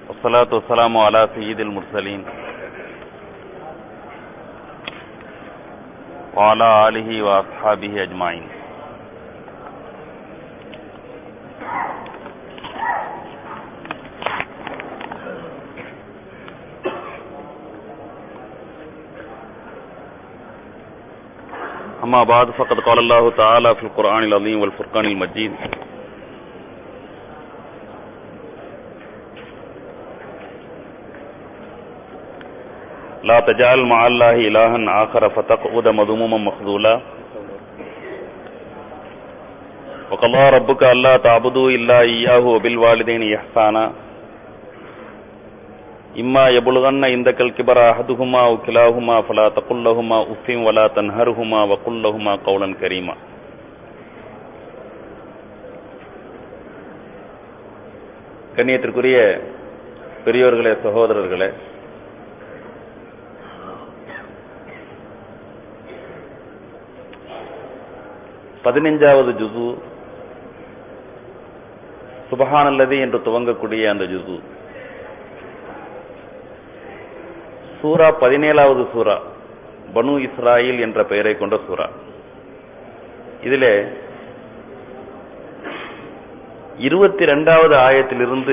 والصلاة والسلام على سيد المرسلين وعلى آله وأصحابه أجمعين أما بعد فقد قال الله تعالى في القرآن العظيم والفرقان المجيد لا تجعل مع الله إلها آخر فتقعد مذموما مخذولا وقضى ربك ألا تعبدوا إلا إياه وبالوالدين إحسانا إما يبلغن عندك الكبر أحدهما أو كلاهما فلا تقل لهما أف ولا تنهرهما وقل لهما قولا كريما கண்ணியத்திற்குரிய பெரியோர்களே சகோதரர்களே பதினைஞ்சாவது ஜுசு சுபஹானல்லதி என்று துவங்கக்கூடிய அந்த ஜுசு சூரா பதினேழாவது சூரா பனு இஸ்ராயில் என்ற பெயரை கொண்ட சூரா இதிலே இருபத்தி ரெண்டாவது ஆயத்திலிருந்து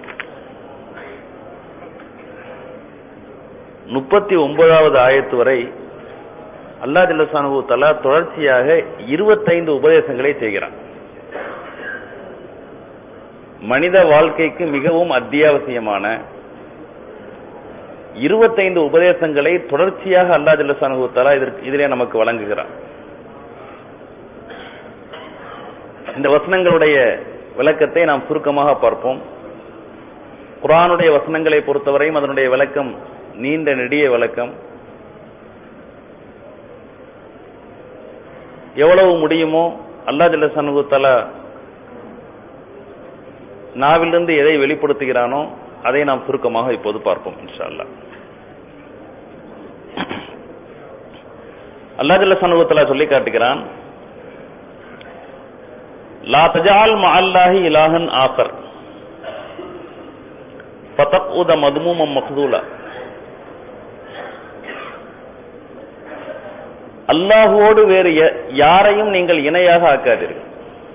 முப்பத்தி ஒன்பதாவது ஆயத்து வரை அல்லா ஜல்லசானு தலா தொடர்ச்சியாக இருபத்தைந்து உபதேசங்களை செய்கிறான் மனித வாழ்க்கைக்கு மிகவும் அத்தியாவசியமான இருபத்தைந்து உபதேசங்களை தொடர்ச்சியாக அல்லா ஜல்லசானு தலா இதற்கு இதிலே நமக்கு வழங்குகிறான் இந்த வசனங்களுடைய விளக்கத்தை நாம் சுருக்கமாக பார்ப்போம் குரானுடைய வசனங்களை பொறுத்தவரையும் அதனுடைய விளக்கம் நீண்ட நெடிய விளக்கம் எவ்வளவு முடியுமோ அல்லா ஜல்ல சனுகுத்தல நாவிலிருந்து எதை வெளிப்படுத்துகிறானோ அதை நாம் சுருக்கமாக இப்போது பார்ப்போம் இன்ஷா அல்லா அல்லா ஜல்ல சனுகுத்தலா சொல்லி காட்டுகிறான் லா தஜால் மஅல்லாஹி இலாஹன் ஆகர் ஃபதக்உத மதுமூமம் மக்தூலா அல்லாஹுவோடு வேறு யாரையும் நீங்கள் இணையாக ஆக்காதீர்கள்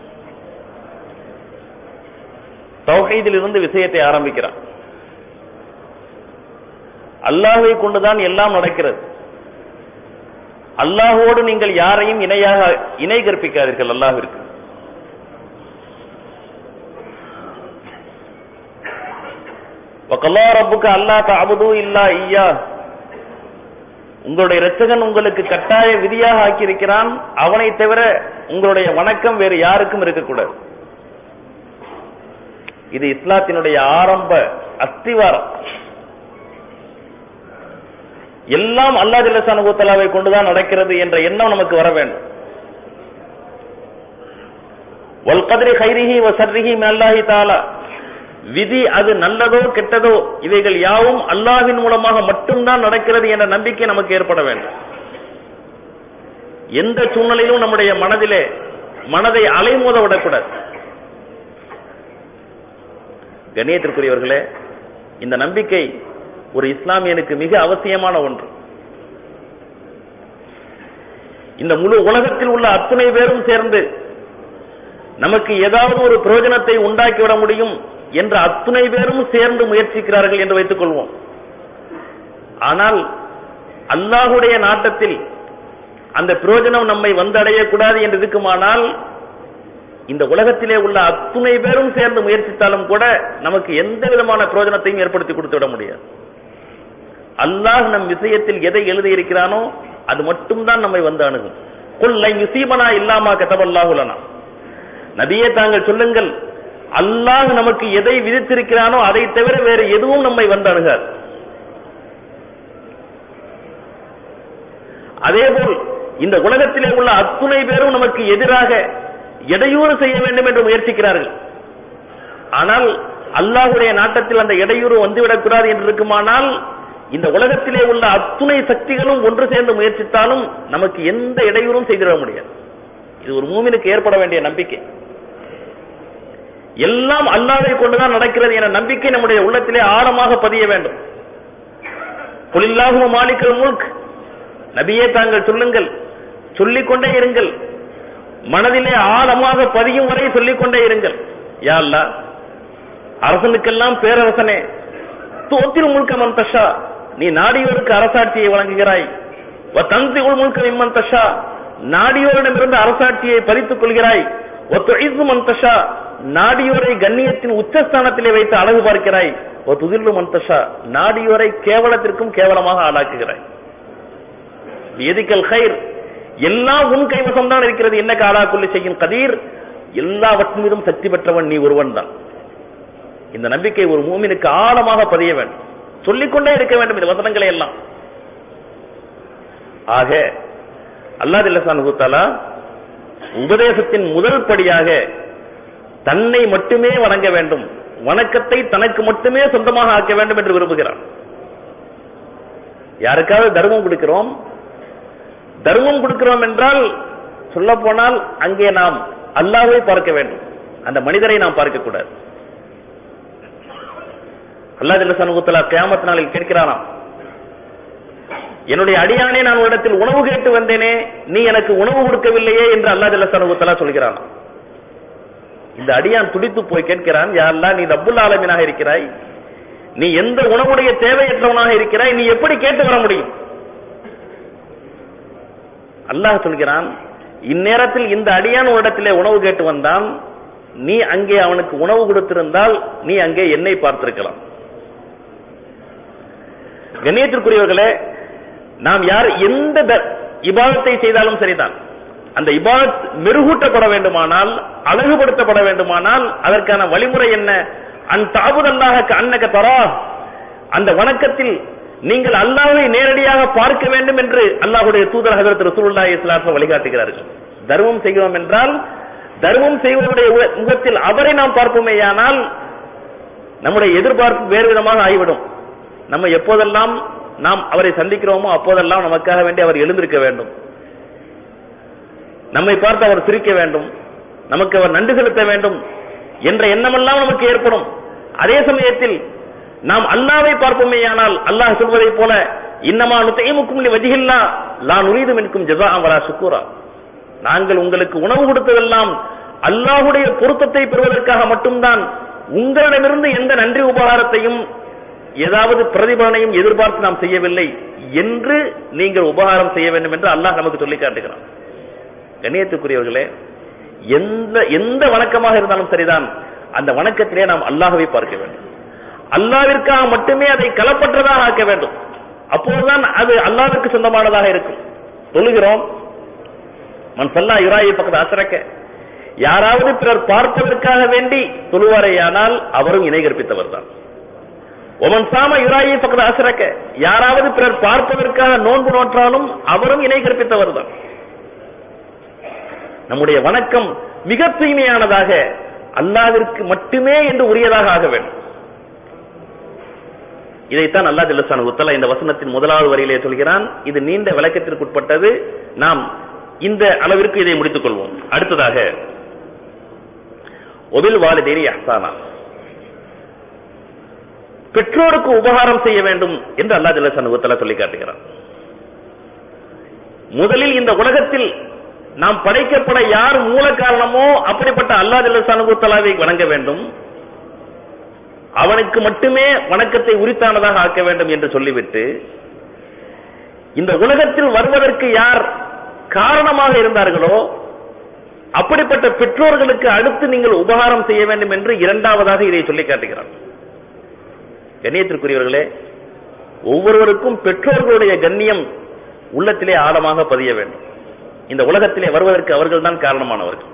தௌஹீதில் இருந்து விஷயத்தை ஆரம்பிக்கிறான் அல்லாஹை கொண்டுதான் எல்லாம் நடக்கிறது அல்லாஹோடு நீங்கள் யாரையும் இணையாக இணை கற்பிக்காதீர்கள் அல்லாஹிற்கு வக்கல்லா ரப்புக்கு அல்லா தாபுது இல்லா ஐயா உங்களுடைய இரட்சகன் உங்களுக்கு கட்டாய விதியாக ஆக்கியிருக்கிறான் அவனை தவிர உங்களுடைய வணக்கம் வேறு யாருக்கும் இருக்கக்கூடாது இது இஸ்லாத்தினுடைய ஆரம்ப அஸ்திவாரம் எல்லாம் அல்லா ஜில்லசானுகூத்தலாவை கொண்டுதான் நடக்கிறது என்ற எண்ணம் நமக்கு வர வேண்டும் வல் கதிரி ஹைரிஹி வ சர்ரிஹி அல்லாஹி தாலா விதி அது நல்லதோ கெட்டதோ இவைகள் யாவும் அல்லாவின் மூலமாக மட்டும்தான் நடக்கிறது என்ற நம்பிக்கை நமக்கு ஏற்பட வேண்டும் எந்த சூழ்நிலையிலும் நம்முடைய மனதிலே மனதை அலைமோத விடக்கூடாது கணியத்திற்குரியவர்களே இந்த நம்பிக்கை ஒரு இஸ்லாமியனுக்கு மிக அவசியமான ஒன்று இந்த முழு உலகத்தில் உள்ள அத்தனை பேரும் சேர்ந்து நமக்கு ஏதாவது ஒரு பிரயோஜனத்தை உண்டாக்கிவிட முடியும் என்ற அத்துணை பேரும் சேர்ந்து முயற்சிக்கிறார்கள் என்று வைத்துக் கொள்வோம் ஆனால் அல்லாஹுடைய நாட்டத்தில் அந்த பிரயோஜனம் நம்மை வந்தடையக்கூடாது என்று இருக்குமானால் இந்த உலகத்திலே உள்ள அத்துணை பேரும் சேர்ந்து முயற்சித்தாலும் கூட நமக்கு எந்த விதமான பிரயோஜனத்தையும் ஏற்படுத்தி கொடுத்து விட முடியாது அல்லாஹ் நம் விஷயத்தில் எதை எழுதியிருக்கிறானோ அது மட்டும்தான் நம்மை வந்து அணுகும் கொல்லை யுசீபனா இல்லாமா கதவல்லாஹுலனா நபியே தாங்கள் சொல்லுங்கள் அல்லாஹ் நமக்கு எதை விதித்திருக்கிறானோ அதை தவிர வேறு எதுவும் நம்மை வந்து அணுகாது அதேபோல் இந்த உலகத்திலே உள்ள அத்துணை பேரும் நமக்கு எதிராக இடையூறு செய்ய வேண்டும் என்று முயற்சிக்கிறார்கள் ஆனால் அல்லாஹுடைய நாட்டத்தில் அந்த இடையூறு வந்துவிடக்கூடாது என்று இருக்குமானால் இந்த உலகத்திலே உள்ள அத்துணை சக்திகளும் ஒன்று சேர்ந்து முயற்சித்தாலும் நமக்கு எந்த இடையூறும் செய்திட முடியாது இது ஒரு மூமினுக்கு ஏற்பட வேண்டிய நம்பிக்கை எல்லாம் அல்லாவை கொண்டுதான் நடக்கிறது என நம்பிக்கை நம்முடைய உள்ளத்திலே ஆழமாக பதிய வேண்டும் குலில்லாஹு மாலிக்கல் முல்க் நபியே தாங்கள் சொல்லுங்கள் சொல்லிக்கொண்டே இருங்கள் மனதிலே ஆழமாக பதியும் வரை சொல்லிக்கொண்டே இருங்கள் யா அல்லாஹ் அரசனுக்கெல்லாம் பேரரசனே தோத்தில் முழுக்க மந்தஷா நீ நாடியோருக்கு அரசாட்சியை வழங்குகிறாய் தந்தி உள் முழுக்க விம்மன் தஷா நாடியோரிடமிருந்து அரசாட்சியை பறித்துக் கொள்கிறாய் ஒத்துழைத்து மந்தஷா நாடியோரை கண்ணியத்தின் உச்சஸ்தானத்திலே வைத்து அழகு பார்க்கிறாய் ஓ துதிர்லு மந்தஷா நாடியோரை கேவலத்திற்கும் கேவலமாக ஆளாக்குகிறாய் எதிக்கல் ஹைர் எல்லாம் உன் கைவசம் தான் இருக்கிறது என்ன காலாக்குள்ளி செய்யும் கதீர் எல்லாவற்றின் மீதும் சக்தி பெற்றவன் நீ ஒருவன் தான் இந்த நம்பிக்கை ஒரு மூமினுக்கு ஆழமாக பதிய வேண்டும் சொல்லிக்கொண்டே இருக்க வேண்டும் இந்த வசனங்களை எல்லாம் ஆக அல்லாஹ் உபதேசத்தின் முதல் படியாக தன்னை மட்டுமே வணங்க வேண்டும் வணக்கத்தை தனக்கு மட்டுமே சொந்தமாக ஆக்க வேண்டும் என்று விரும்புகிறான் யாருக்காவது தர்மம் கொடுக்கிறோம் தர்மம் கொடுக்கிறோம் என்றால் சொல்ல போனால் அங்கே நாம் அல்லாவை பார்க்க வேண்டும் அந்த மனிதரை நாம் பார்க்க கூடாது அல்லாஹ் ஜல்லசானுகுத்தலா கியாமத் நாளில் கேட்கிறானாம் என்னுடைய அடியானே நான் உன்னிடத்தில் உணவு கேட்டு வந்தேனே நீ எனக்கு உணவு கொடுக்கவில்லையே என்று அல்லாஹ் ஜல்லசானுகுத்தலா சொல்கிறானாம் இந்த அடியான் துடித்து போய் கேட்கிறான் யாரெல்லாம் நீ ரப்புல் ஆலமீனாக இருக்கிறாய் நீ எந்த உணவுடைய தேவையற்றவனாக இருக்கிறாய் நீ எப்படி கேட்டு வர முடியும் அல்லாஹ் சொல்கிறான் இந்நேரத்தில் இந்த அடியான் உன்னிடத்திலே உணவு கேட்டு வந்தான் நீ அங்கே அவனுக்கு உணவு கொடுத்திருந்தால் நீ அங்கே என்னை பார்த்திருக்கலாம் கண்ணியத்திற்குரியவர்களே நாம் யார் எந்த த- இபாதத்தை செய்தாலும் சரிதான் அந்த இபாதத் மெருகூட்டப்பட வேண்டுமானால் அழகுபடுத்தப்பட வேண்டுமானால் அதற்கான வழிமுறை என்ன அன் தாபுதல்லாக அன்னக தரா அந்த வணக்கத்தில் நீங்கள் அல்லாஹ்வை நேரடியாக பார்க்க வேண்டும் என்று அல்லாஹ்வுடைய தூதர் ஹஜரத் ரசூலுல்லாஹி ஸல்லல்லாஹு வழிகாட்டுகிறார்கள் தர்மம் செய்கிறோம் என்றால் தர்மம் செய்வதுடைய உ- முகத்தில் அவரை நாம் பார்ப்போமேயானால் நம்முடைய எதிர்பார்ப்பு வேறு விதமாக ஆகிவிடும் நம்ம எப்போதெல்லாம் நாம் அவரை சந்திக்கிறோமோ அப்போதெல்லாம் நமக்காக வேண்டி அவர் எழுந்திருக்க வேண்டும் நம்மை பார்த்து அவர் சிரிக்க வேண்டும் நமக்கு அவர் நன்றி செலுத்த வேண்டும் என்ற எண்ணமெல்லாம் நமக்கு ஏற்படும் அதே சமயத்தில் நாம் அல்லாவை பார்ப்போமேயானால் அல்லாஹ் சொல்வதைப் போல இன்னமா நுத்தைமுக்கும் வஜிகில்லா லா நுரீது மின்கும் ஜஸா வரா சுக்கூரா நாங்கள் உங்களுக்கு உணவு கொடுத்ததெல்லாம் அல்லாஹுடைய பொருத்தத்தை பெறுவதற்காக மட்டும்தான் உங்களிடமிருந்து எந்த நன்றி உபகாரத்தையும் ஏதாவது பிரதிபலனையும் எதிர்பார்த்து நாம் செய்யவில்லை என்று நீங்கள் உபகாரம் செய்ய வேண்டும் என்று அல்லாஹ் நமக்கு சொல்லி காட்டுகிறான் கண்ணியத்துக்குரியவர்களே எந்த எந்த வணக்கமாக இருந்தாலும் சரிதான் அந்த வணக்கத்திலே நாம் அல்லாஹ்வை பார்க்க வேண்டும் அல்லாவிற்காக மட்டுமே அதை களப்பற்றதாக ஆக்க வேண்டும் அப்போதுதான் அது அல்லாஹ்வுக்கு சொந்தமானதாக இருக்கும் தொழுகிறோம் மன் சல்லா யுராயை பக்கத்து அசரக்க யாராவது பிறர் பார்ப்பதற்காக வேண்டி தொழுவாரேயானால் அவரும் இணை கற்பித்தவர் தான் ஒமன் சாம யுராயை பக்கத்து அசரக்க யாராவது பிறர் பார்ப்பதற்காக நோன்பு நோற்றாலும் அவரும் இணை கற்பித்தவர் தான் நம்முடைய வணக்கம் மிக தூய்மையானதாக அல்லாவிற்கு மட்டுமே என்று உரியதாக ஆக வேண்டும் இதைத்தான் அல்லா ஜல்லசான உத்தலா இந்த வசனத்தின் முதலாவது வரியிலே சொல்கிறான் இது நீண்ட விளக்கத்திற்குட்பட்டது நாம் இந்த அளவிற்கு இதை முடித்துக் கொள்வோம் அடுத்ததாக ஒபில் வாலிதேரி அஹ்சானா பெற்றோருக்கு உபகாரம் செய்ய வேண்டும் என்று அல்லா ஜல்லசான உத்தலா சொல்லி காட்டுகிறான் முதலில் இந்த உலகத்தில் நாம் படைக்கப்பட யார் மூல காரணமோ அப்படிப்பட்ட அல்லா ஜல்லசானுகுத்தலாவை வணங்க வேண்டும் அவனுக்கு மட்டுமே வணக்கத்தை உரித்தானதாக ஆக்க வேண்டும் என்று சொல்லிவிட்டு இந்த உலகத்தில் வருவதற்கு யார் காரணமாக இருந்தார்களோ அப்படிப்பட்ட பெற்றோர்களுக்கு அடுத்து நீங்கள் உபகாரம் செய்ய வேண்டும் என்று இரண்டாவதாக இதை சொல்லி காட்டுகிறார் கண்ணியத்திற்குரியவர்களே ஒவ்வொருவருக்கும் பெற்றோர்களுடைய கண்ணியம் உள்ளத்திலே ஆழமாக பதிய வேண்டும் இந்த உலகத்திலே வருவதற்கு அவர்கள் தான் காரணமானவர்கள்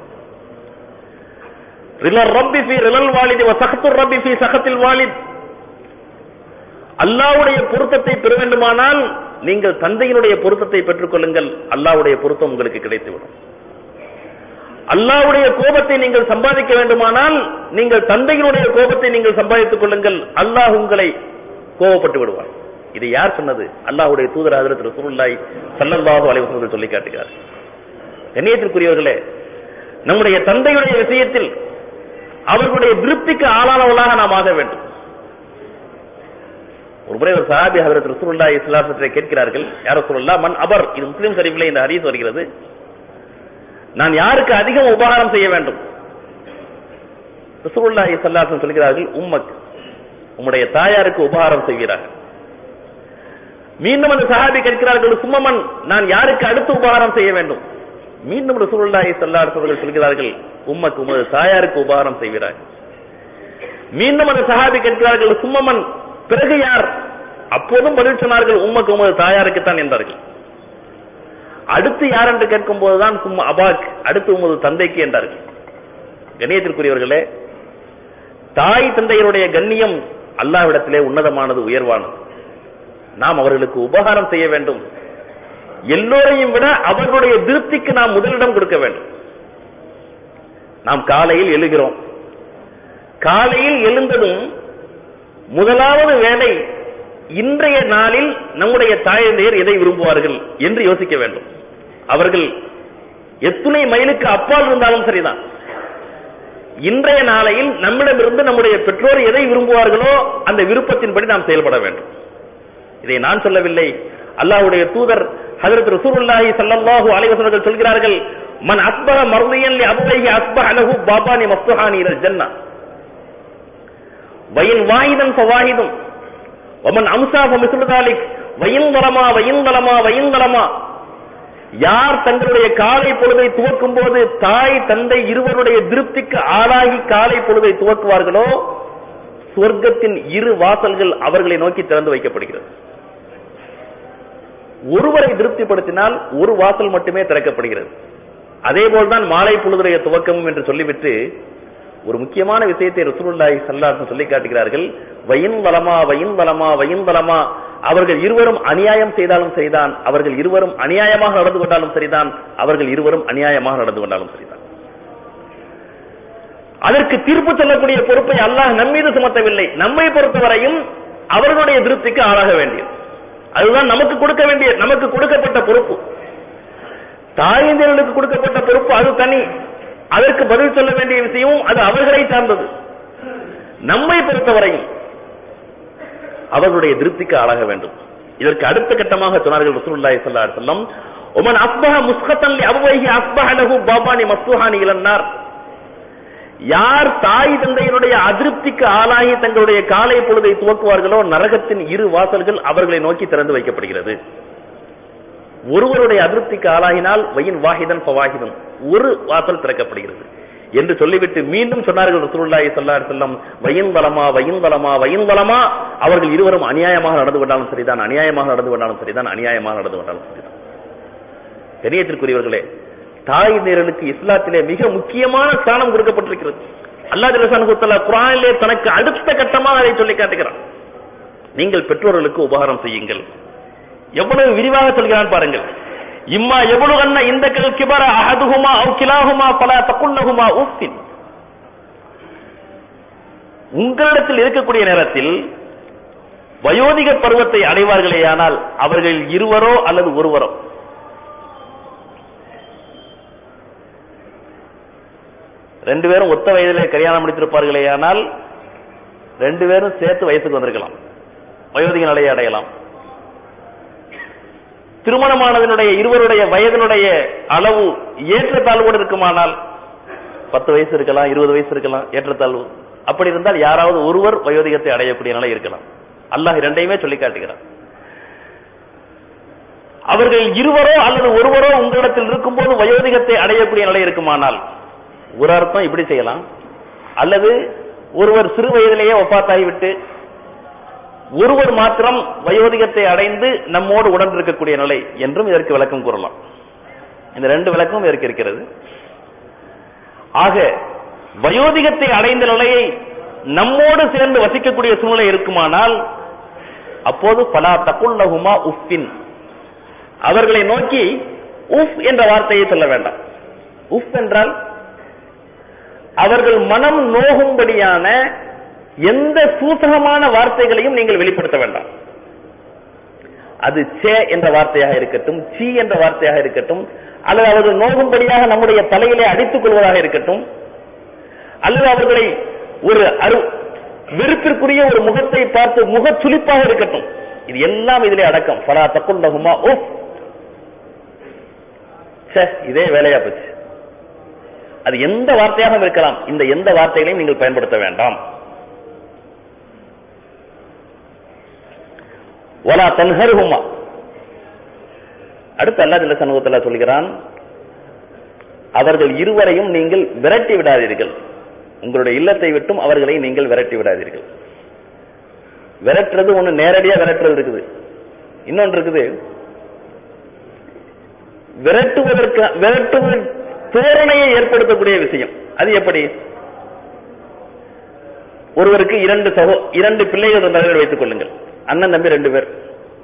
ரிலர் ரப்பி ஃபி ரிலல் வாலிதி வ சஹத்துர் ரப்பி ஃபி சஹத்தில் வாலித் அல்லாஹ்வுடைய பொருத்தத்தை பெற வேண்டுமானால் நீங்கள் தந்தையினுடைய பொருத்தத்தை பெற்றுக் கொள்ளுங்கள் அல்லாஹ்வுடைய பொருத்தம் உங்களுக்கு கிடைத்துவிடும் அல்லாஹ்வுடைய கோபத்தை நீங்கள் சம்பாதிக்க வேண்டுமானால் நீங்கள் தந்தையினுடைய கோபத்தை நீங்கள் சம்பாதித்துக் கொள்ளுங்கள் அல்லாஹ் உங்களை கோபப்பட்டு விடுவார் இது யார் சொன்னது அல்லாஹ்வுடைய தூதர் ஹஜரத் ரசூலுல்லாஹி ஸல்லல்லாஹு அலைஹி வஸல்லம் சொல்லி காட்டுகிறார் கண்ணியத்திற்குரியவர்களே நம்முடைய தந்தையுடைய விஷயத்தில் அவர்களுடைய திருப்திக்கு ஆளானவர்களாக நாம் ஆக வேண்டும் ஒரு முறை ஒரு சஹாபி ஹதரத் ரசூலுல்லாஹி ஸல்லல்லாஹு அலைஹி வஸல்லம் கேட்கிறார்கள் யார் ரசூலுல்லாஹ் மன் அபர் இது முஸ்லிம் ஷரீஃபிலே இந்த ஹதீஸ் வருகிறது நான் யாருக்கு அதிகம் உபகாரம் செய்ய வேண்டும் ரசூலுல்லாஹி ஸல்லல்லாஹு அலைஹி வஸல்லம் சொல்கிறார்கள் உம்மக் உம்முடைய தாயாருக்கு உபகாரம் செய்கிறார்கள் மீண்டும் அந்த சஹாபி கேட்கிறார்கள் சும்மமன் நான் யாருக்கு அடுத்து உபகாரம் செய்ய வேண்டும் மீண்டும் ரசூலுல்லாஹி ஸல்லல்லாஹு அலைஹி வஸல்லம் சொல்கிறார்கள் உம்மக்கு உமது தாயாருக்கு உபகாரம் செய்கிறார்கள் மீண்டும் அந்த சஹாபி கேட்கிறார்கள் சும்மமன் பிறகு யார் அப்போதும் பதில் சொன்னார்கள் உம்மக்கு உமது தாயாருக்கு தான் என்றார்கள் அடுத்து யார் என்று கேட்கும் போதுதான் சும்மா அபாக் அடுத்து உமது தந்தைக்கு என்றார்கள் கண்ணியத்திற்குரியவர்களே தாய் தந்தையருடைய கண்ணியம் அல்லாவிடத்திலே உன்னதமானது உயர்வானது நாம் அவர்களுக்கு உபகாரம் செய்ய வேண்டும் எல்லோரையும் விட அவர்களுடைய திருப்திக்கு நாம் முதலிடம் கொடுக்க வேண்டும் நாம் காலையில் எழுகிறோம் காலையில் எழுந்ததும் முதலாவது வேலை இன்றைய நாளில் நம்முடைய தாயந்தையர் எதை விரும்புவார்கள் என்று யோசிக்க வேண்டும் அவர்கள் எத்துணை மைலுக்கு அப்பால் இருந்தாலும் சரிதான் இன்றைய நாளையில் நம்மிடமிருந்து நம்முடைய பெற்றோர் எதை விரும்புவார்களோ அந்த விருப்பத்தின்படி நாம் செயல்பட வேண்டும் இதை நான் சொல்லவில்லை அல்லாஹ்வுடைய தூதர் ஹஜரத் ரசூலுல்லாஹி ஸல்லல்லாஹு அலைஹி வஸல்லம் சொல்கிறார்கள் மன் அஸ்பஹ மர்தியன் லி அபவைஹி அஸ்பஹ லஹு பாபானி மஃப்துஹானி இலல் ஜன்னah வயின் வாஹிதன் ஃபவாஹிதும் வமன் அம்சா ஃபமிஸ்லு தாலிக் வயின் வலமா வயின் வலமா வயின் வலமா யார் தங்களுடைய காலை பொழுதை துவக்கும் போது தாய் தந்தை இருவருடைய திருப்திக்கு ஆளாகி காலை பொழுதை துவக்குவார்களோ சொர்க்கத்தின் இரு வாசல்கள் அவர்களை நோக்கி திறந்து வைக்கப்படுகிறது ஒருவரை திருப்திப்படுத்தினால் ஒரு வாசல் மட்டுமே திறக்கப்படுகிறது அதே போல்தான் மாலை பொழுதுடைய துவக்கமும் என்று சொல்லிவிட்டு ஒரு முக்கியமான விஷயத்தை ரசூலுல்லாஹி ஸல்லல்லாஹு சொல்லி காட்டுகிறார்கள் வயின் வலமா வயின் வலமா வயின் வலமா அவர்கள் இருவரும் அநியாயம் செய்தாலும் சரிதான் அவர்கள் இருவரும் அநியாயமாக நடந்து கொண்டாலும் சரிதான் அவர்கள் இருவரும் அநியாயமாக நடந்து கொண்டாலும் சரிதான் அதற்கு தீர்ப்பு சொல்லக்கூடிய பொறுப்பை அல்லாஹ் நம்மீது சுமத்தவில்லை நம்மை பொறுத்தவரையும் அவர்களுடைய திருப்திக்கு ஆளாக வேண்டியது அதுதான் நமக்கு கொடுக்க வேண்டிய நமக்கு கொடுக்கப்பட்ட பொறுப்பு தாயந்திரர்களுக்கு கொடுக்கப்பட்ட பொறுப்பு அது தனி அதற்கு பதில் சொல்ல வேண்டிய விஷயமும் அது அவர்களை சார்ந்தது நம்மை பொறுத்தவரையும் அவர்களுடைய திருப்திக்கு ஆளாக வேண்டும் இதற்கு அடுத்த கட்டமாக சொன்னார்கள் ரசூலுல்லாஹி ஸல்லல்லாஹு அலைஹி வஸல்லம் உமன் அஸ்பஹ முஸ்கத்தன் லி அபவைஹி அஸ்பஹ லஹு பாபானி மஸ்துஹானி இலன்னார் யார் தாய் தந்தையினுடைய அதிருப்திக்கு ஆளாகி தங்களுடைய காலை பொழுதை துவக்குவார்களோ நரகத்தின் இரு வாசல்கள் அவர்களை நோக்கி திறந்து வைக்கப்படுகிறது ஒருவருடைய அதிருப்திக்கு ஆளாகினால் வயின் வாஹிதன் பவாஹிதன் ஒரு வாசல் திறக்கப்படுகிறது என்று சொல்லிவிட்டு மீண்டும் சொன்னார்கள் ரசூலுல்லாஹி ஸல்லல்லாஹு அலைஹி வஸல்லம் வயின் வலமா வயின் வலமா வயின் வலமா அவர்கள் இருவரும் அநியாயமாக நடந்து கொண்டாலும் சரிதான் அநியாயமாக நடந்து கொண்டாலும் சரிதான் அநியாயமாக நடந்து கொண்டாலும் சரிதான் கணியத்திற்குரியவர்களே தாய் நேரலுக்கு இஸ்லாத்திலே மிக முக்கியமான ஸ்தானம் கொடுக்கப்பட்டிருக்கிறது அல்லாஹ் ஜல்லஷானு தஆலா குர்ஆனிலே தனக்கு அடுத்த கட்டமாக அதை சொல்லி காட்டுகிறான் நீங்கள் பெற்றோர்களுக்கு உபகாரம் செய்யுங்கள் எவ்வளவு விரிவாக சொல்கிறான் பாருங்கள் இம்மா எவ்வளவு அண்ணா இந்த கல் கிபர அஹதுஹுமா அவு கிலாஹுமா பல தக்குல்லஹுமா உஃபின் உங்களிடத்தில் இருக்கக்கூடிய நேரத்தில் வயோதிக பருவத்தை அடைவார்களேயானால் அவர்கள் இருவரோ அல்லது ஒருவரோ ரெண்டு பேரும் ஒத்த வயதிலே கல்யாணம் முடித்திருப்பார்களே ஆனால் ரெண்டு பேரும் சேர்த்து வயசுக்கு வந்திருக்கலாம் வயோதிக நிலையை அடையலாம் திருமணமானதனுடைய இருவருடைய வயதினுடைய அளவு ஏற்றத்தாழ்வோடு இருக்குமானால் பத்து வயசு இருக்கலாம் இருபது வயசு இருக்கலாம் ஏற்றத்தாழ்வு அப்படி இருந்தால் யாராவது ஒருவர் வயோதிகத்தை அடையக்கூடிய நிலை இருக்கலாம் அல்லாஹ் இரண்டையுமே சொல்லி காட்டுகிறார் அவர்கள் இருவரோ அல்லது ஒருவரோ உங்களிடத்தில் இருக்கும்போது வயோதிகத்தை அடையக்கூடிய நிலை இருக்குமானால் ஒரு அர்த்தம் இப்படி செய்யலாம் அல்லது ஒருவர் சிறு வயதிலேயே ஒப்பாத்தாகிவிட்டு ஒருவர் மாத்திரம் வயோதிகத்தை அடைந்து நம்மோடு உடன் இருக்கக்கூடிய நிலை என்றும் இதற்கு விளக்கம் கூறலாம் இந்த ரெண்டு விளக்கமும் இதற்கு இருக்கிறது ஆக வயோதிகத்தை அடைந்த நிலையை நம்மோடு சேர்ந்து வசிக்கக்கூடிய சூழ்நிலை இருக்குமானால் அப்போது பலா தக்குல்லகுமா உஃபின் அவர்களை நோக்கி உஃப் என்ற வார்த்தையை சொல்ல வேண்டாம் உஃப் என்றால் அவர்கள் மனம் நோகும்படியான எந்த சூசகமான வார்த்தைகளையும் நீங்கள் வெளிப்படுத்த வேண்டாம் அது சே என்ற வார்த்தையாக இருக்கட்டும் சி என்ற வார்த்தையாக இருக்கட்டும் அல்லது அவர்கள் நோகும்படியாக நம்முடைய தலையிலே அடித்துக் கொள்வதாக இருக்கட்டும் அல்லது அவர்களை ஒரு அரு வெறுப்பிற்குரிய ஒரு முகத்தை பார்த்து முக சுளிப்பாக இருக்கட்டும் இது எல்லாம் இதிலே அடக்கம் பலா தக்குல்லகுமா ஓ இதே வேலையா போச்சு அது எந்த வார்த்தையாக இருக்கலாம் இந்த எந்த வார்த்தைகளையும் நீங்கள் பயன்படுத்த வேண்டாம் ஒலா தன்ஹருஹுமா அடுத்து அல்லா ஜல்ல சமூகத்தில் சொல்கிறான் அவர்கள் இருவரையும் நீங்கள் விரட்டி விடாதீர்கள் உங்களுடைய இல்லத்தை விட்டும் அவர்களை நீங்கள் விரட்டி விடாதீர்கள் விரட்டுறது ஒண்ணு நேரடியா விரட்டுறது இருக்குது இன்னொன்று இருக்குது விரட்டுவதற்கு விரட்டுவது தோரணையை ஏற்படுத்தக்கூடிய விஷயம் அது எப்படி ஒருவருக்கு இரண்டு சகோ இரண்டு பிள்ளைகள் இருந்தார்கள் வைத்துக் கொள்ளுங்கள் அண்ணன் தம்பி ரெண்டு பேர்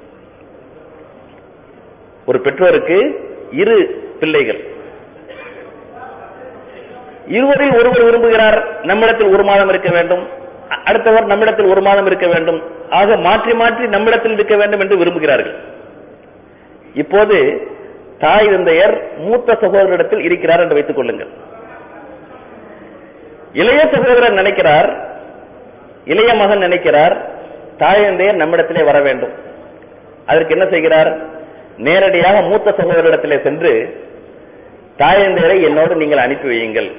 ஒரு பெற்றோருக்கு இரு பிள்ளைகள் இருவரில் ஒருவர் விரும்புகிறார் நம்மிடத்தில் ஒரு மாதம் இருக்க வேண்டும் அடுத்தவர் நம்மிடத்தில் ஒரு மாதம் இருக்க வேண்டும் ஆக மாற்றி மாற்றி நம்மிடத்தில் இருக்க வேண்டும் என்று விரும்புகிறார்கள் இப்போது தாய் தந்தையர் மூத்த சகோதரிடத்தில் இருக்கிறார் என்று வைத்துக் கொள்ளுங்கள் இளைய சகோதரர் நினைக்கிறார் இளைய மகன் நினைக்கிறார் தாய் தந்தையர் நம்மிடத்திலே வர வேண்டும் அதற்கு என்ன செய்கிறார் நேரடியாக மூத்த சகோதரிடத்திலே சென்று தாய் தந்தையரை என்னோடு நீங்கள் அனுப்பி வையுங்கள்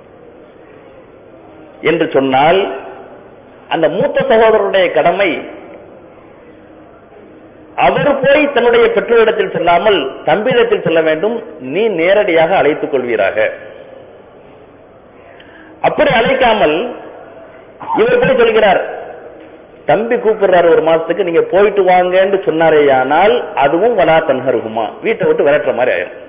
என்று சொன்னால் அந்த மூத்த சகோதரருடைய கடமை அவர் போய் தன்னுடைய பெற்றோரிடத்தில் செல்லாமல் தம்பியிடத்தில் செல்ல வேண்டும் நீ நேரடியாக அழைத்துக் கொள்வீராக அப்படி அழைக்காமல் இவர் போய் சொல்கிறார் தம்பி கூப்பிடுறாரு ஒரு மாசத்துக்கு நீங்க போயிட்டு வாங்கன்னு சொன்னாரேயானால் அதுவும் வலா தன்ஹருகுமா வீட்டை விட்டு விரட்டுற மாதிரி ஆயிரும்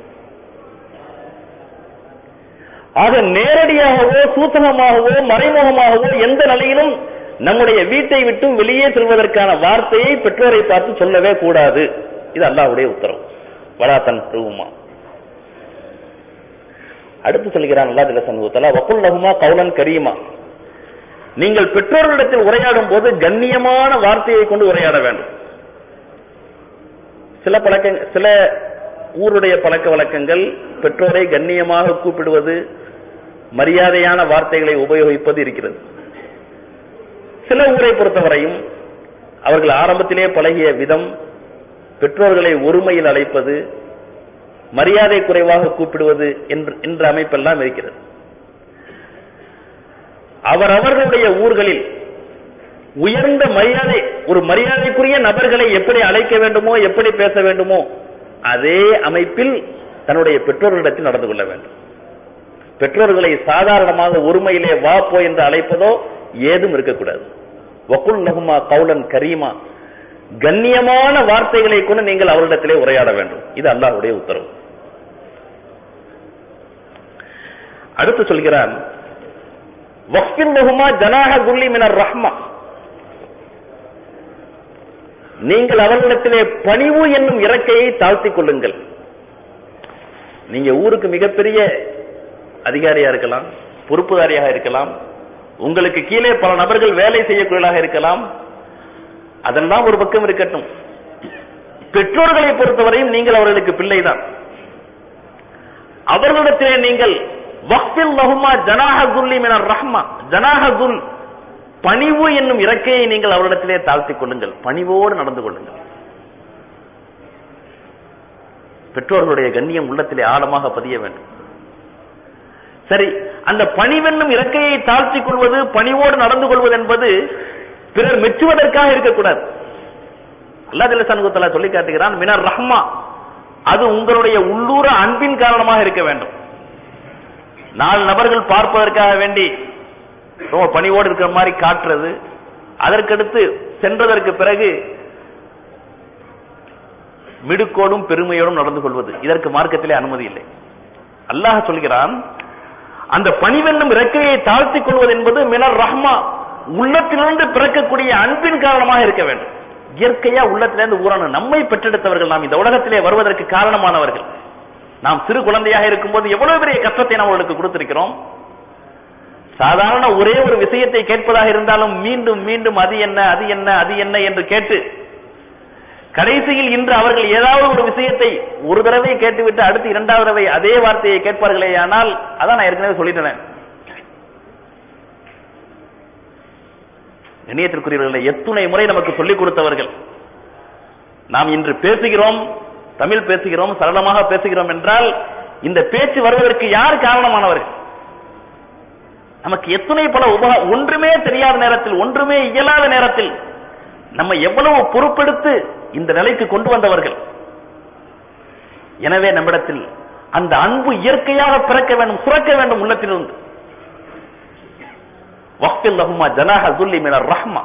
ஆக நேரடியாகவோ சூசகமாகவோ மறைமுகமாகவோ எந்த நிலையிலும் நம்முடைய வீட்டை விட்டு வெளியே செல்வதற்கான வார்த்தையை பெற்றோரை பார்த்து சொல்லவே கூடாது இது அல்லாஹ்வுடைய உத்தரவு வலா தன்ஹருகுமா அடுத்து சொல்கிறான் அல்லா தில சமூகத்தலா வக்குல் லகுமா கவுலன் கரீமா நீங்கள் பெற்றோர்களிடத்தில் உரையாடும் போது கண்ணியமான வார்த்தையை கொண்டு உரையாட வேண்டும் சில பழக்க சில ஊருடைய பழக்க வழக்கங்கள் பெற்றோரை கண்ணியமாக கூப்பிடுவது மரியாதையான வார்த்தைகளை உபயோகிப்பது இருக்கிறது சில ஊரை பொறுத்தவரையும் அவர்கள் ஆரம்பத்திலே பழகிய விதம் பெற்றோர்களை ஒருமையில் அழைப்பது மரியாதை குறைவாக கூப்பிடுவது என்ற அமைப்பெல்லாம் இருக்கிறது அவரவர்களுடைய ஊர்களில் உயர்ந்த மரியாதை ஒரு மரியாதைக்குரிய நபர்களை எப்படி அழைக்க வேண்டுமோ எப்படி பேச வேண்டுமோ அதே அமைப்பில் தன்னுடைய பெற்றோர்களிடத்தில் நடந்து கொள்ள வேண்டும் பெற்றோர்களை சாதாரணமாக ஒருமையிலே வா போ என்று அழைப்பதோ ஏதும் இருக்கக்கூடாது வக்குல் நகுமா கவுலன் கரீமா கண்ணியமான வார்த்தைகளை கொண்டு நீங்கள் அவரிடத்திலே உரையாட வேண்டும் இது அல்லாஹுடைய உத்தரவு அடுத்து சொல்கிறான் வக்ஃபின் லஹுமா ஜனாஹ குல்லி மினர் ரஹ்மா நீங்கள் அவர்களிடத்திலே பணிவு என்னும் இறக்கையை தாழ்த்திக் கொள்ளுங்கள் நீங்க ஊருக்கு மிகப்பெரிய அதிகாரியா இருக்கலாம் பொறுப்புதாரியாக இருக்கலாம் உங்களுக்கு கீழே பல நபர்கள் வேலை செய்யக்கூடியதாக இருக்கலாம் அதெல்லாம் ஒரு பக்கம் இருக்கட்டும் பெற்றோர்களை பொறுத்தவரையும் நீங்கள் அவர்களுக்கு பிள்ளைதான் அவர்களிடத்திலே நீங்கள் வக்ஃபில் லஹுமா ஜனாஹ குல்லி மினர் ரஹ்மா ஜனாஹ குல் பணிவு என்னும் இறக்கையை நீங்கள் அவரிடத்திலே தாழ்த்திக் கொள்ளுங்கள் பணிவோடு நடந்து கொள்ளுங்கள் பெற்றோர்களுடைய கண்ணியம் உள்ளத்திலே ஆழமாக பதிய வேண்டும் சரி அந்த பணிவென்னும் இறக்கையை தாழ்த்திக் கொள்வது பணிவோடு நடந்து கொள்வது என்பது பிறர் மெச்சுவதற்காக இருக்கக்கூடாது அல்லா ஜல்ல சண்முகத்தலா சொல்லி காட்டுகிறான் மினர் ரஹ்மா அது உங்களுடைய உள்ளூர அன்பின் காரணமாக இருக்க வேண்டும் நாலு நபர்கள் பார்ப்பதற்காக வேண்டி ரொம்ப பணிவோடு இருக்கிற மாதிரி காட்டுறது அதற்கடுத்து சென்றதற்கு பிறகு மிடுக்கோடும் பெருமையோடும் நடந்து கொள்வது இதற்கு மார்க்கத்திலே அனுமதி இல்லை அல்லாஹ் சொல்கிறான் அந்த பணிவென்னும் இறக்கையை தாழ்த்திக் கொள்வது என்பது மினர் ரஹ்மா உள்ளத்திலிருந்து பிறக்கக்கூடிய அன்பின் காரணமாக இருக்க வேண்டும் இயற்கையா உள்ளத்திலிருந்து ஊரான நம்மை பெற்றெடுத்தவர்கள் நாம் இந்த உலகத்திலே வருவதற்கு காரணமானவர்கள் நாம் சிறு குழந்தையாக இருக்கும்போது எவ்வளவு பெரிய கஷ்டத்தை நாம் அவர்களுக்கு கொடுத்திருக்கிறோம் சாதாரண ஒரே ஒரு விஷயத்தை கேட்பதாக இருந்தாலும் மீண்டும் மீண்டும் அது என்ன அது என்ன அது என்ன என்று கேட்டு கடைசியில் இன்று அவர்கள் ஏதாவது ஒரு விஷயத்தை ஒரு தடவை கேட்டுவிட்டு அடுத்து இரண்டாவது தடவை அதே வார்த்தையை கேட்பார்களே ஆனால் அதான் நான் ஏற்கனவே சொல்லிட்டேன் கண்ணியத்திற்குரியவர்களை எத்துணை முறை நமக்கு சொல்லிக் கொடுத்தவர்கள் நாம் இன்று பேசுகிறோம் தமிழ் பேசுகிறோம் சரளமாக பேசுகிறோம் என்றால் இந்த பேச்சு வருவதற்கு யார் காரணமானவர்கள் நமக்கு எத்தனை பல உபா ஒன்றுமே தெரியாத நேரத்தில் ஒன்றுமே இயலாத நேரத்தில் நம்ம எவ்வளவு பொறுப்பெடுத்து இந்த நிலைக்கு கொண்டு வந்தவர்கள் எனவே நம்மிடத்தில் அந்த அன்பு இயற்கையாக பிறக்க வேண்டும் சுரக்க வேண்டும் உள்ளத்திலிருந்து வக்தில் லஹுமா ஜனாஹ துல்லி மினர் ரஹ்மா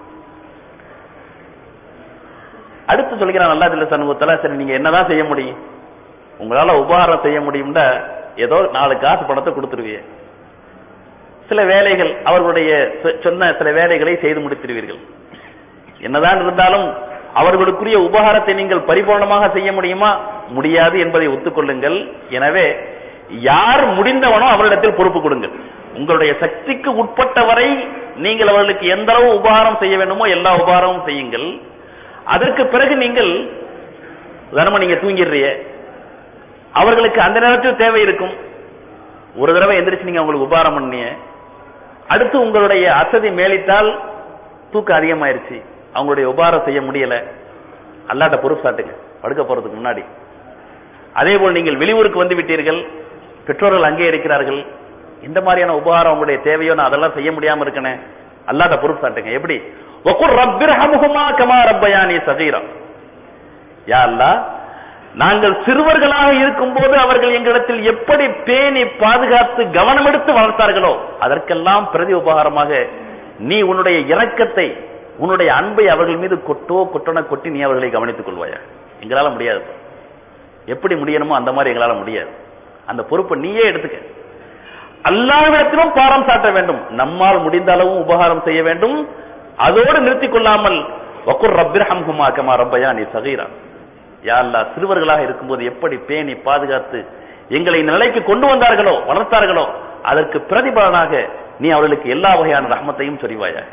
அடுத்து சொல்கிறான் அல்லா ஜல்ல சண்முகத்துல சரி நீங்க என்னதான் செய்ய முடியும் உங்களால உபகாரம் செய்ய முடியும்னா ஏதோ நாலு காசு பணத்தை கொடுத்துருவீங்க சில வேலைகள் அவர்களுடைய சொ- சொன்ன சில வேலைகளை செய்து முடித்திருவீர்கள் என்னதான் இருந்தாலும் அவர்களுக்குரிய உபகாரத்தை நீங்கள் பரிபூர்ணமாக செய்ய முடியுமா முடியாது என்பதை ஒத்துக்கொள்ளுங்கள் எனவே யார் முடிந்தவனோ அவரிடத்தில் பொறுப்பு கொடுங்கள் உங்களுடைய சக்திக்கு உட்பட்டவரை நீங்கள் அவர்களுக்கு எந்த அளவு உபகாரம் செய்ய வேண்டுமோ எல்லா உபகாரமும் செய்யுங்கள் அதற்கு பிறகு நீங்கள் உதாரணமா நீங்க தூங்கிடுறீங்க அவர்களுக்கு அந்த நேரத்தில் தேவை இருக்கும் ஒரு தடவை எந்திரிச்சு நீங்க அவங்களுக்கு உபகாரம் பண்ணீங்க அடுத்து உங்களுடைய அசதி மேலிட்டால் தூக்கம் அதிகமாயிருச்சு அவங்களுடைய உபகாரம் செய்ய முடியல அல்லாட்ட பொறுப்பு சாட்டுங்க படுக்க போறதுக்கு முன்னாடி அதே போல் நீங்கள் வெளியூருக்கு வந்து விட்டீர்கள் பெற்றோர்கள் அங்கே இருக்கிறார்கள் இந்த மாதிரியான உபகாரம் உங்களுடைய தேவையோ நான் அதெல்லாம் செய்ய முடியாம இருக்கனே அல்லாட்ட பொறுப்பு சாட்டுங்க எப்படி வக்குர் ரப்பிர்ஹமுஹுமா கமா ரப்பயானி சகீரா யா அல்லாஹ் நாங்கள் சிறுவர்களாக இருக்கும்போது அவர்கள் எங்களிடத்தில் எப்படி பேணி பாதுகாத்து கவனம் எடுத்து வளர்த்தார்களோ அதற்கெல்லாம் பிரதி உபகாரமாக நீ உன்னுடைய இரக்கத்தை உன்னுடைய அன்பை அவர்கள் மீது கொட்டோ கொட்டன கொட்டி நீ அவர்களை கவனித்துக் கொள்வாயா எங்களால முடியாது எப்படி முடியணுமோ அந்த மாதிரி எங்களால முடியாது அந்த பொறுப்பை நீயே எடுத்துக்க அல்லாவிடத்திலும் பாரம் சாட்ட வேண்டும் நம்மால் முடிந்த அளவும் உபகாரம் செய்ய வேண்டும் அதோடு நிறுத்திக் கொள்ளாமல் வக்குர் ரப்பிர்ஹம்ஹுமா கமா ரப்பயா நீ சகீரா யா அல்லாஹ் சிறுவர்களாக இருக்கும்போது எப்படி பேணி பாதுகாத்து எங்களை இந்த நிலைக்கு கொண்டு வந்தார்களோ வளர்த்தார்களோ அதற்கு பிரதிபலனாக நீ அவர்களுக்கு எல்லா வகையான ரஹமத்தையும் சொரிவாயாக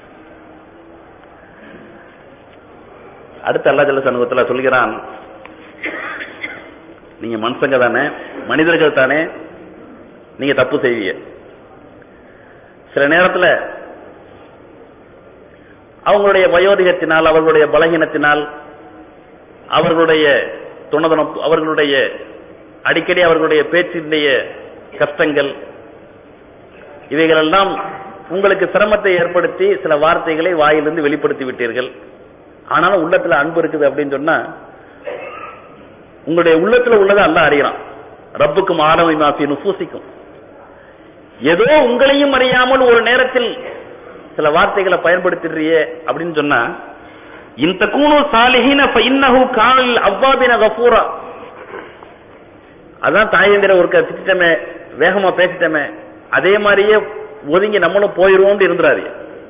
அடுத்து அல்லா ஜல்ல சண்முகத்துல சொல்கிறான் நீங்க மனுஷங்க தானே மனிதர்கள் தானே நீங்க தப்பு செய்வீங்க சில நேரத்துல அவங்களுடைய வயோதிகத்தினால் அவர்களுடைய பலகீனத்தினால் அவர்களுடைய துணதனம் அவர்களுடைய அடிக்கடி அவர்களுடைய பேச்சினுடைய கஷ்டங்கள் இவைகளெல்லாம் உங்களுக்கு சிரமத்தை ஏற்படுத்தி சில வார்த்தைகளை வாயிலிருந்து வெளிப்படுத்தி விட்டீர்கள் ஆனாலும் உள்ளத்துல அன்பு இருக்குது அப்படின்னு சொன்னா உங்களுடைய உள்ளத்துல உள்ளதை அல்லாஹ் அறியறான் ரப்புக்கும் ஆரம்பி மாஃபி நுசூசிக்கும் ஏதோ உங்களையும் அறியாமல் ஒரு நேரத்தில் சில வார்த்தைகளை பயன்படுத்திடுறியே அப்படின்னு சொன்னா இந்த கூணு சாலிஹின இன்னஹு காலில் அவ்வாபின கஃபூரா அதான் தாயந்திர ஒரு திட்டமே வேகமா பேசிட்டமே அதே மாதிரியே ஒதுங்கி நம்மளும் போயிருவோம் இருந்துறாரு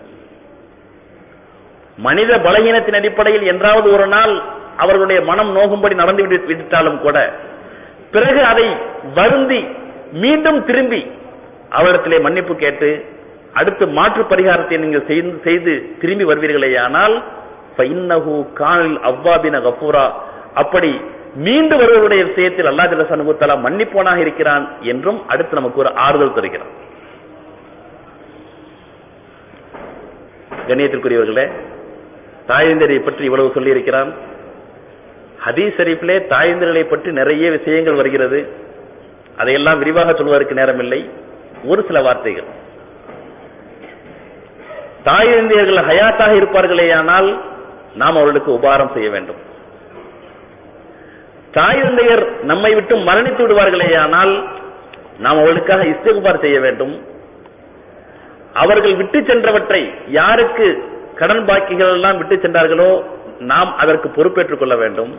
மனித பலகீனத்தின் அடிப்படையில் என்றாவது ஒரு நாள் அவர்களுடைய மனம் நோகும்படி நடந்து விட்டு- விட்டாலும் கூட பிறகு அதை வருந்தி மீண்டும் திரும்பி அவரிடத்திலே மன்னிப்பு கேட்டு அடுத்து மாற்று பரிகாரத்தை நீங்கள் செய்து செய்து திரும்பி வருவீர்களேயானால் ஃபைன்னஹு கானில் அவ்வாபின கஃபூரா அப்படி மீண்டு வருவருடைய விஷயத்தில் அல்லா ஜல்ல சனுகுத்தலா மன்னிப்போனாக இருக்கிறான் என்றும் அடுத்து நமக்கு ஒரு ஆறுதல் தருகிறான் கண்ணியத்திற்குரியவர்களே தாயந்தரை பற்றி இவ்வளவு சொல்லி இருக்கிறான் ஹதீஸ் ஷரீஃபிலே தாயந்தர்களை பற்றி நிறைய விஷயங்கள் வருகிறது அதையெல்லாம் விரிவாக சொல்வதற்கு நேரமில்லை ஒரு சில வார்த்தைகள் தாயந்தியர்கள் ஹயாத்தாக இருப்பார்களேயானால் நாம் அவர்களுக்கு உபகாரம் செய்ய வேண்டும் தாய் தந்தையர் நம்மை விட்டு மரணித்து விடுவார்களேயானால் நாம் அவர்களுக்காக இஸ்திகுபார் செய்ய வேண்டும் அவர்கள் விட்டு சென்றவற்றை யாருக்கு கடன் பாக்கிகள் எல்லாம் விட்டு சென்றார்களோ நாம் அதற்கு பொறுப்பேற்றுக் கொள்ள வேண்டும்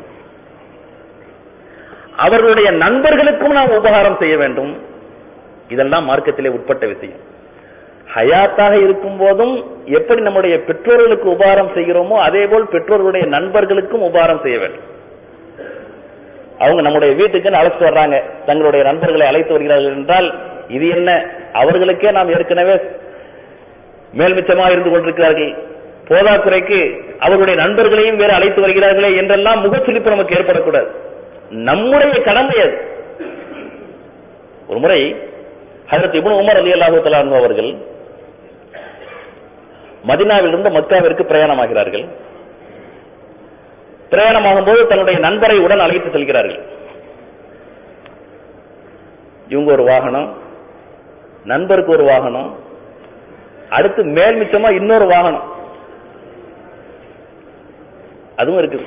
அவர்களுடைய நண்பர்களுக்கும் நாம் உபகாரம் செய்ய வேண்டும் இதெல்லாம் மார்க்கத்திலே உட்பட்ட விஷயம் ஹயாத்தாக இருக்கும் போதும் எப்படி நம்முடைய பெற்றோர்களுக்கு உபகாரம் செய்கிறோமோ அதே போல் பெற்றோர்களுடைய நண்பர்களுக்கும் உபகாரம் செய்ய வேண்டும் அவங்க நம்முடைய வீட்டுக்கு அழைத்து வர்றாங்க தங்களுடைய நண்பர்களை அழைத்து வருகிறார்கள் என்றால் இது என்ன அவர்களுக்கே நாம் ஏற்கனவே மேல்மிச்சமா இருந்து கொண்டிருக்கிறார்கள் போதாக்குறைக்கு அவர்களுடைய நண்பர்களையும் வேறு அழைத்து வருகிறார்களே என்றெல்லாம் முகச்சுளிப்பு நமக்கு ஏற்படக்கூடாது நம்முடைய கடமை அது ஒரு முறை ஹதரத் இப்னு உமர் அலி அல்லாஹு அவர்கள் மதினாவிலிருந்து மக்காவிற்கு பிரயாணமாகிறார்கள் பிரயாணமாகும் போது தன்னுடைய நண்பரை உடன் அழைத்து செல்கிறார்கள் இவங்க ஒரு வாகனம் நண்பருக்கு ஒரு வாகனம் அடுத்து மேல் மிச்சமா இன்னொரு வாகனம் அதுவும் இருக்குது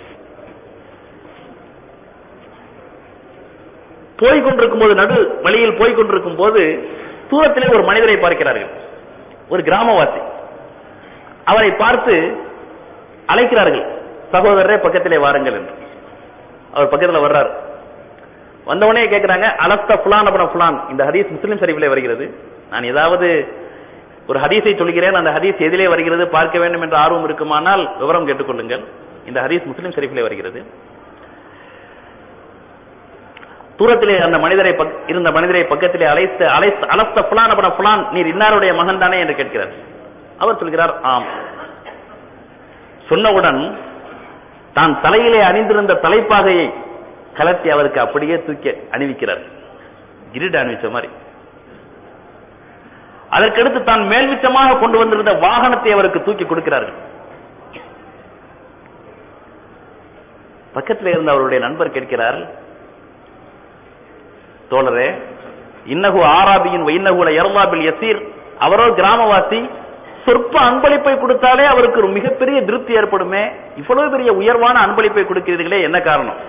போய் கொண்டிருக்கும் போது நடு வழியில் போய் கொண்டிருக்கும் போது தூரத்திலே ஒரு மனிதரை பார்க்கிறார்கள் ஒரு கிராமவாசி அவரை பார்த்து அழைக்கிறார்கள் சகோதரரே பக்கத்திலே வாருங்கள் என்று அவர் பக்கத்துல வர்றார் வந்தவனே கேட்கிறாங்க அலஸ்த புலான் அப்புறம் புலான் இந்த ஹதீஸ் முஸ்லிம் சரிவிலே வருகிறது நான் ஏதாவது ஒரு ஹதீஸை சொல்கிறேன் அந்த ஹதீஸ் எதிலே வருகிறது பார்க்க வேண்டும் என்ற ஆர்வம் இருக்குமானால் விவரம் கேட்டுக்கொள்ளுங்கள் இந்த ஹதீஸ் முஸ்லிம் ஷரீஃபிலே வருகிறது தூரத்திலே அந்த மனிதரை பக்- இருந்த மனிதரை பக்கத்திலே அழைத்து அழைத்து அலஸ்த புலான் அப்புறம் புலான் நீர் இன்னாருடைய மகன் தானே என்று கேட்கிறார் அவர் சொல்கிறார் ஆம் சொன்னவுடன் தான் தலையிலே அணிந்திருந்த தலைப்பாகையை கலட்டி அவருக்கு அப்படியே தூக்கி அணிவிக்கிறார் கிரீட அணிவிச்ச மாதிரி அதற்கடுத்து தான் மேல்விச்சமாக கொண்டு வந்திருந்த வாகனத்தை அவருக்கு தூக்கி கொடுக்கிறார்கள் பக்கத்தில் இருந்த அவருடைய நண்பர் கேட்கிறார் தோழரே இன்னகு ஆராபியின் இன்னகுல எர்வாபில் யசீர் அவரோ கிராமவாசி சொற்ப அன்பளிப்பை கொடுத்தாலே அவருக்கு ஒரு மிகப்பெரிய திருப்தி ஏற்படுமே இவ்வளவு பெரிய உயர்வான அன்பளிப்பை கொடுக்கிறீர்களே என்ன காரணம்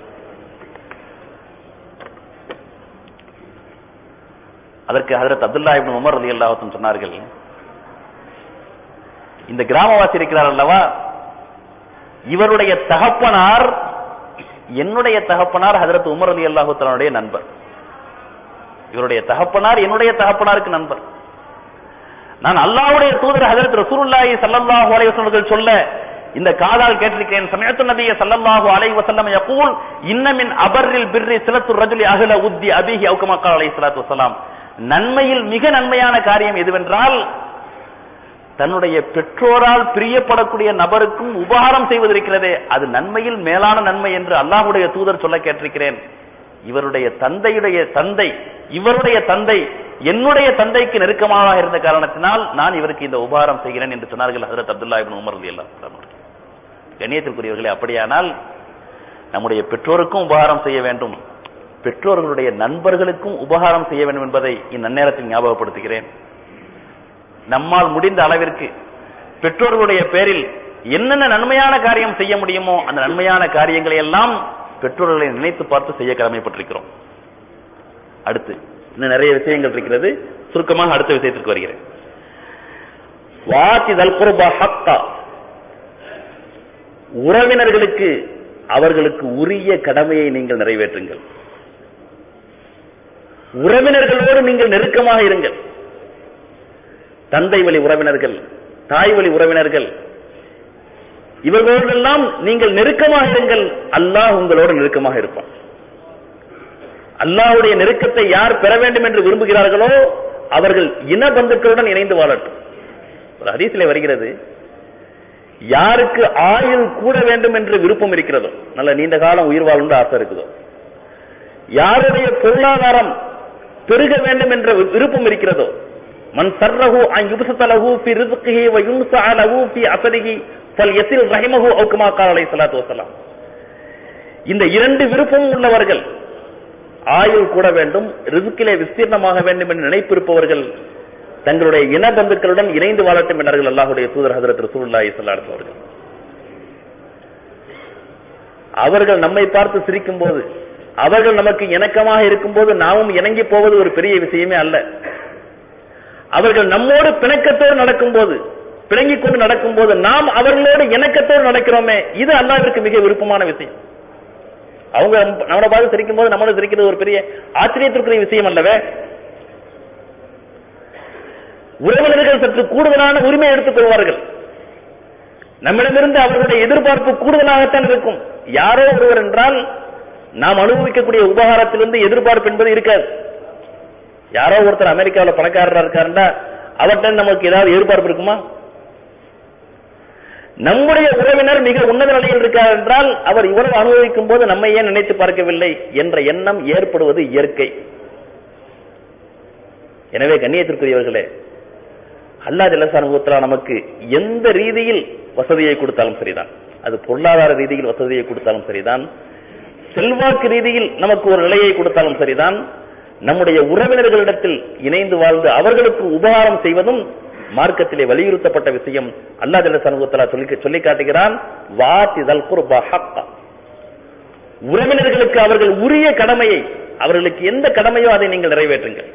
அதற்கு ஹதரத் அப்துல்லா இப்னு உமர் ரலியல்லாஹு சொன்னார்கள் இந்த கிராமவாசி இருக்கிறார் அல்லவா இவருடைய தகப்பனார் என்னுடைய தகப்பனார் ஹதரத் உமர் அலி அல்லாஹுத்தனுடைய நண்பர் இவருடைய தகப்பனார் என்னுடைய தகப்பனாருக்கு நண்பர் நான் அல்லாஹ்வுடைய தூதர் ஹதரத் ரசூலுல்லாஹி ஸல்லல்லாஹு அலைஹி வஸல்லம் சொல்ல இந்த காதால் கேட்டிருக்கிறேன் சமயத்து நபிய ஸல்லல்லாஹு அலைஹி வஸல்லம் யகூல் இன்ன மின் அபர்ரில் பிர்ரி சிலத்து ரஜுலி அஹ்ல உத்தி அபிஹி அவு கமா ஸல்லல்லாஹு அலைஹி ஸலாத்து வஸலாம் நன்மையில் மிக நன்மையான காரியம் எதுவென்றால் தன்னுடைய பெற்றோரால் பிரியப்படக்கூடிய நபருக்கும் உபகாரம் செய்வதிருக்கிறதே அது நன்மையில் மேலான நன்மை என்று அல்லாஹ்வுடைய தூதர் சொல்ல கேட்டிருக்கிறேன் இவருடைய தந்தையுடைய தந்தை இவருடைய தந்தை என்னுடைய தந்தைக்கு நெருக்கமாக இருந்த காரணத்தினால் நான் இவருக்கு இந்த உபகாரம் செய்கிறேன் என்று சொன்னார்கள் ஹஜரத் அப்துல்லா இப்னு உமர் ரலியல்லாஹு அன்ஹு கண்ணியத்திற்குரியவர்களே அப்படியானால் நம்முடைய பெற்றோருக்கும் உபகாரம் செய்ய வேண்டும் பெற்றோர்களுடைய நண்பர்களுக்கும் உபகாரம் செய்ய வேண்டும் என்பதை இந்நேரத்தில் ஞாபகப்படுத்துகிறேன் நம்மால் முடிந்த அளவிற்கு பெற்றோர்களுடைய பேரில் என்னென்ன நன்மையான காரியம் செய்ய முடியுமோ அந்த நன்மையான காரியங்களை எல்லாம் பெற்றோர்களை நினைத்து பார்த்து செய்ய கடமைப்பட்டிருக்கிறோம் அடுத்து இன்னும் நிறைய விஷயங்கள் இருக்கிறது சுருக்கமாக அடுத்த விஷயத்திற்கு வருகிறேன் வாத்திதல் குர்பா ஹக்கா உறவினர்களுக்கு அவர்களுக்கு உரிய கடமையை நீங்கள் நிறைவேற்றுங்கள் உறவினர்களோடு நீங்கள் நெருக்கமாக இருங்கள் தந்தை வழி உறவினர்கள் தாய் வழி உறவினர்கள் இவர்களோடெல்லாம் நீங்கள் நெருக்கமாக இருங்கள் அல்லாஹ் உங்களோடு நெருக்கமாக இருப்பான் அல்லாஹ்வுடைய நெருக்கத்தை யார் பெற வேண்டும் என்று விரும்புகிறார்களோ அவர்கள் இன பந்துக்களுடன் இணைந்து வாழட்டும் ஒரு ஹதீஸிலே வருகிறது யாருக்கு ஆயுள் கூட வேண்டும் என்று விருப்பம் இருக்கிறதோ நல்ல நீண்ட காலம் உயிர் வாழணும் ஆசை இருக்குதோ யாருடைய பொருளாதாரம் பெருக வேண்டும் என்ற விருப்பம் இருக்கிறதோ மன் சர்ரஹு அன் யுபசதலஹு ஃபி ரிஸ்கிஹி வ யுன்ஸஅலஹு ஃபி அஸரிஹி ஃபல்யஸில் ரஹிமஹு அவு கமா கால அலைஹி ஸலாத்து வஸலாம் இந்த இரண்டு விருப்பமும் உள்ளவர்கள் ஆயுள் கூட வேண்டும் ரிஸ்கிலே விஸ்தீர்ணமாக வேண்டும் என்று நினைப்பிருப்பவர்கள் தங்களுடைய இன பந்துக்களுடன் இணைந்து வாழட்டும் என்றார்கள் அல்லாஹுடைய தூதர் ஹதரத் ரசூலுல்லாஹி ஸல்லல்லாஹு அலைஹி அவர்கள் அவர்கள் நம்மை பார்த்து சிரிக்கும் போது அவர்கள் நமக்கு இணக்கமாக இருக்கும்போது நாமும் இணங்கி போவது ஒரு பெரிய விஷயமே அல்ல அவர்கள் நம்மோடு பிணக்கத்தோடு நடக்கும்போது பிணங்கிக் கொண்டு நடக்கும்போது நாம் அவர்களோடு இணக்கத்தோடு நடக்கிறோமே இது அல்லாவிற்கு மிக விருப்பமான விஷயம் அவங்க நம்ம- நம்மளை பார்த்து சிரிக்கும் போது நம்மளோட சிரிக்கிறது ஒரு பெரிய ஆச்சரியத்திற்குரிய விஷயம் அல்லவே உறவினர்கள் சற்று கூடுதலான உரிமை எடுத்துக் கொள்வார்கள் நம்மிடமிருந்து அவர்களுடைய எதிர்பார்ப்பு கூடுதலாகத்தான் இருக்கும் யாரோ ஒருவர் என்றால் நாம் அனுபவிக்கக்கூடிய உபகாரத்திலிருந்து எதிர்பார்ப்பு என்பது இருக்காது யாரோ ஒருத்தர் அமெரிக்காவில் பணக்காரரா இருக்காருன்னா அவர்கிட்ட நமக்கு ஏதாவது எதிர்பார்ப்பு இருக்குமா நம்முடைய உறவினர் மிக உன்னத நிலையில் இருக்கார் என்றால் அவர் இவ்வளவு அனுபவிக்கும் போது நம்மை ஏன் நினைத்து பார்க்கவில்லை என்ற எண்ணம் ஏற்படுவது இயற்கை எனவே கண்ணியத்திற்குரியவர்களே அல்லாஹ் ஜல்லசானுபவத்தலா நமக்கு எந்த ரீதியில் வசதியை கொடுத்தாலும் சரிதான் அது பொருளாதார ரீதியில் வசதியை கொடுத்தாலும் சரிதான் செல்வாக்கு ரீதியில் நமக்கு ஒரு நிலையை கொடுத்தாலும் சரிதான் நம்முடைய உறவினர்களிடத்தில் இணைந்து வாழ்ந்து அவர்களுக்கு உபகாரம் செய்வதும் மார்க்கத்திலே வலியுறுத்தப்பட்ட விஷயம் அல்லா ஜல்ல சமூகத்தலா சொல்லி சொல்லி காட்டுகிறான் வாத்திதல் குர்பா ஹக்கா உறவினர்களுக்கு அவர்கள் உரிய கடமையை அவர்களுக்கு எந்த கடமையோ அதை நீங்கள் நிறைவேற்றுங்கள்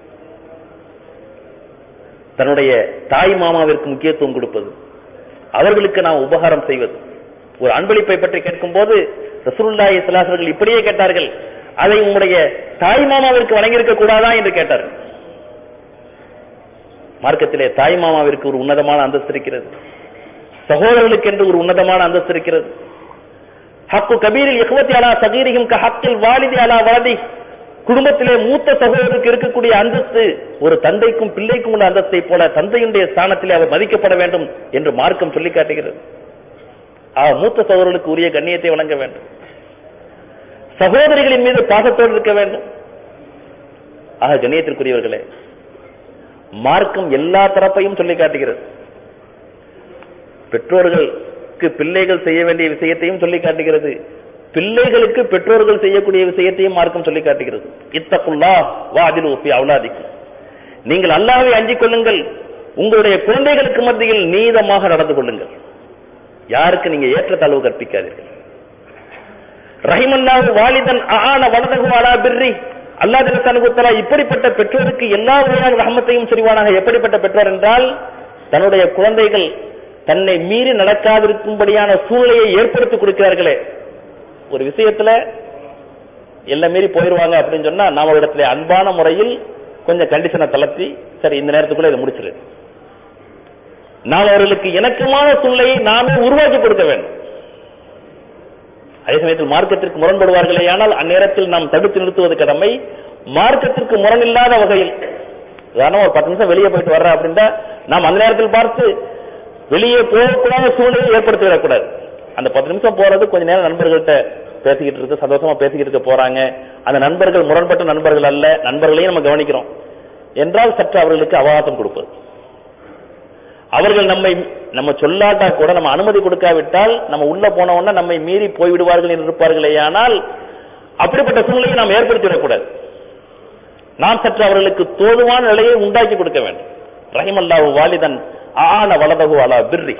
தன்னுடைய தாய் மாமாவிற்கு முக்கியத்துவம் கொடுப்பது அவர்களுக்கு நாம் உபகாரம் செய்வது ஒரு அன்பளிப்பை பற்றி கேட்கும் போது ரசூலுல்லாஹி ஸல்லல்லாஹு இப்படியே கேட்டார்கள் அதை உங்களுடைய தாய் மாமாவிற்கு வழங்கியிருக்க கூடாதா என்று கேட்டார்கள் மார்க்கத்திலே தாய் மாமாவிற்கு ஒரு உன்னதமான அந்தஸ்து இருக்கிறது சகோதரர்களுக்கு என்று ஒரு உன்னதமான அந்தஸ்து இருக்கிறது ஹக்கு கபீரில் இஹ்வத்தி அலா சகீரியும் ஹக்கில் வாலிதி அலா வாதி குடும்பத்திலே மூத்த சகோதரருக்கு இருக்கக்கூடிய அந்தஸ்து ஒரு தந்தைக்கும் பிள்ளைக்கும் உள்ள அந்தஸ்தை போல தந்தையுடைய ஸ்தானத்திலே அவர் மதிக்கப்பட வேண்டும் என்று மார்க்கம் சொல்லி காட்டுகிறது ஆ மூத்த சகோதரர்களுக்கு உரிய கண்ணியத்தை வழங்க வேண்டும் சகோதரிகளின் மீது பாசத்தோடு இருக்க வேண்டும் ஆக கண்ணியத்திற்குரியவர்களே மார்க்கம் எல்லா தரப்பையும் சொல்லி காட்டுகிறது பெற்றோர்களுக்கு பிள்ளைகள் செய்ய வேண்டிய விஷயத்தையும் சொல்லி காட்டுகிறது பிள்ளைகளுக்கு பெற்றோர்கள் செய்யக்கூடிய விஷயத்தையும் மார்க்கம் சொல்லி காட்டுகிறது இத்தகுல்லா வாதில் ஒப்பி அவுலாதிக்கும் நீங்கள் அல்லாவை அஞ்சிக் கொள்ளுங்கள் உங்களுடைய குழந்தைகளுக்கு மத்தியில் நீதமாக நடந்து கொள்ளுங்கள் யாருக்கு நீங்க ஏற்றத்தாழ்வு கற்பிக்காதீர்கள் ரஹிமல்லாஹு வாலிதன் ஆன வலதகு அலா பிர்ரி அல்லாஹ் ஜல்லா இப்படிப்பட்ட பெற்றோருக்கு எல்லா வகையான ரஹமத்தையும் செய்வானாக எப்படிப்பட்ட பெற்றோர் என்றால் தன்னுடைய குழந்தைகள் தன்னை மீறி நடக்காதிருக்கும்படியான சூழ்நிலையை ஏற்படுத்தி கொடுக்கிறார்களே ஒரு விஷயத்துல எல்லாம் மீறி போயிருவாங்க அப்படின்னு சொன்னா நாம இடத்துல அன்பான முறையில் கொஞ்சம் கண்டிஷனை தளர்த்தி சரி இந்த நேரத்துக்குள்ள இதை முடிச்சிரு நாம் அவர்களுக்கு இணக்கமான சூழ்நிலையை நாமே உருவாக்கி கொடுக்க வேண்டும் அதே சமயத்தில் மார்க்கத்திற்கு முரண்படுவார்களே ஆனால் அந்நேரத்தில் நாம் தடுத்து நிறுத்துவது கடமை மார்க்கத்திற்கு முரண் இல்லாத வகையில் உதாரணம் ஒரு பத்து நிமிஷம் வெளியே போயிட்டு வர்ற அப்படின்னா நாம் அந்த நேரத்தில் பார்த்து வெளியே போகக்கூடாத சூழ்நிலையை ஏற்படுத்தி விடக்கூடாது அந்த பத்து நிமிஷம் போறது கொஞ்ச நேரம் நண்பர்கள்ட்ட பேசிக்கிட்டு இருக்கு சந்தோஷமா பேசிக்கிட்டு இருக்க போறாங்க அந்த நண்பர்கள் முரண்பட்ட நண்பர்கள் அல்ல நண்பர்களையும் நம்ம கவனிக்கிறோம் என்றால் சற்று அவர்களுக்கு அவகாசம் கொடுப்பது அவர்கள் நம்மை நம்ம சொல்லாட்டா கூட நம்ம அனுமதி கொடுக்காவிட்டால் நம்ம உள்ள போன உடனே நம்மை மீறி போய்விடுவார்கள் என்று இருப்பார்களே ஆனால் அப்படிப்பட்ட சூழ்நிலையை நாம் ஏற்படுத்திவிடக்கூடாது நாம் சற்று அவர்களுக்கு தோதுவான நிலையை உண்டாக்கி கொடுக்க வேண்டும் ரஹிமல்லாஹு வாலிதன் ஆன வலதகு அலா பிர்ரி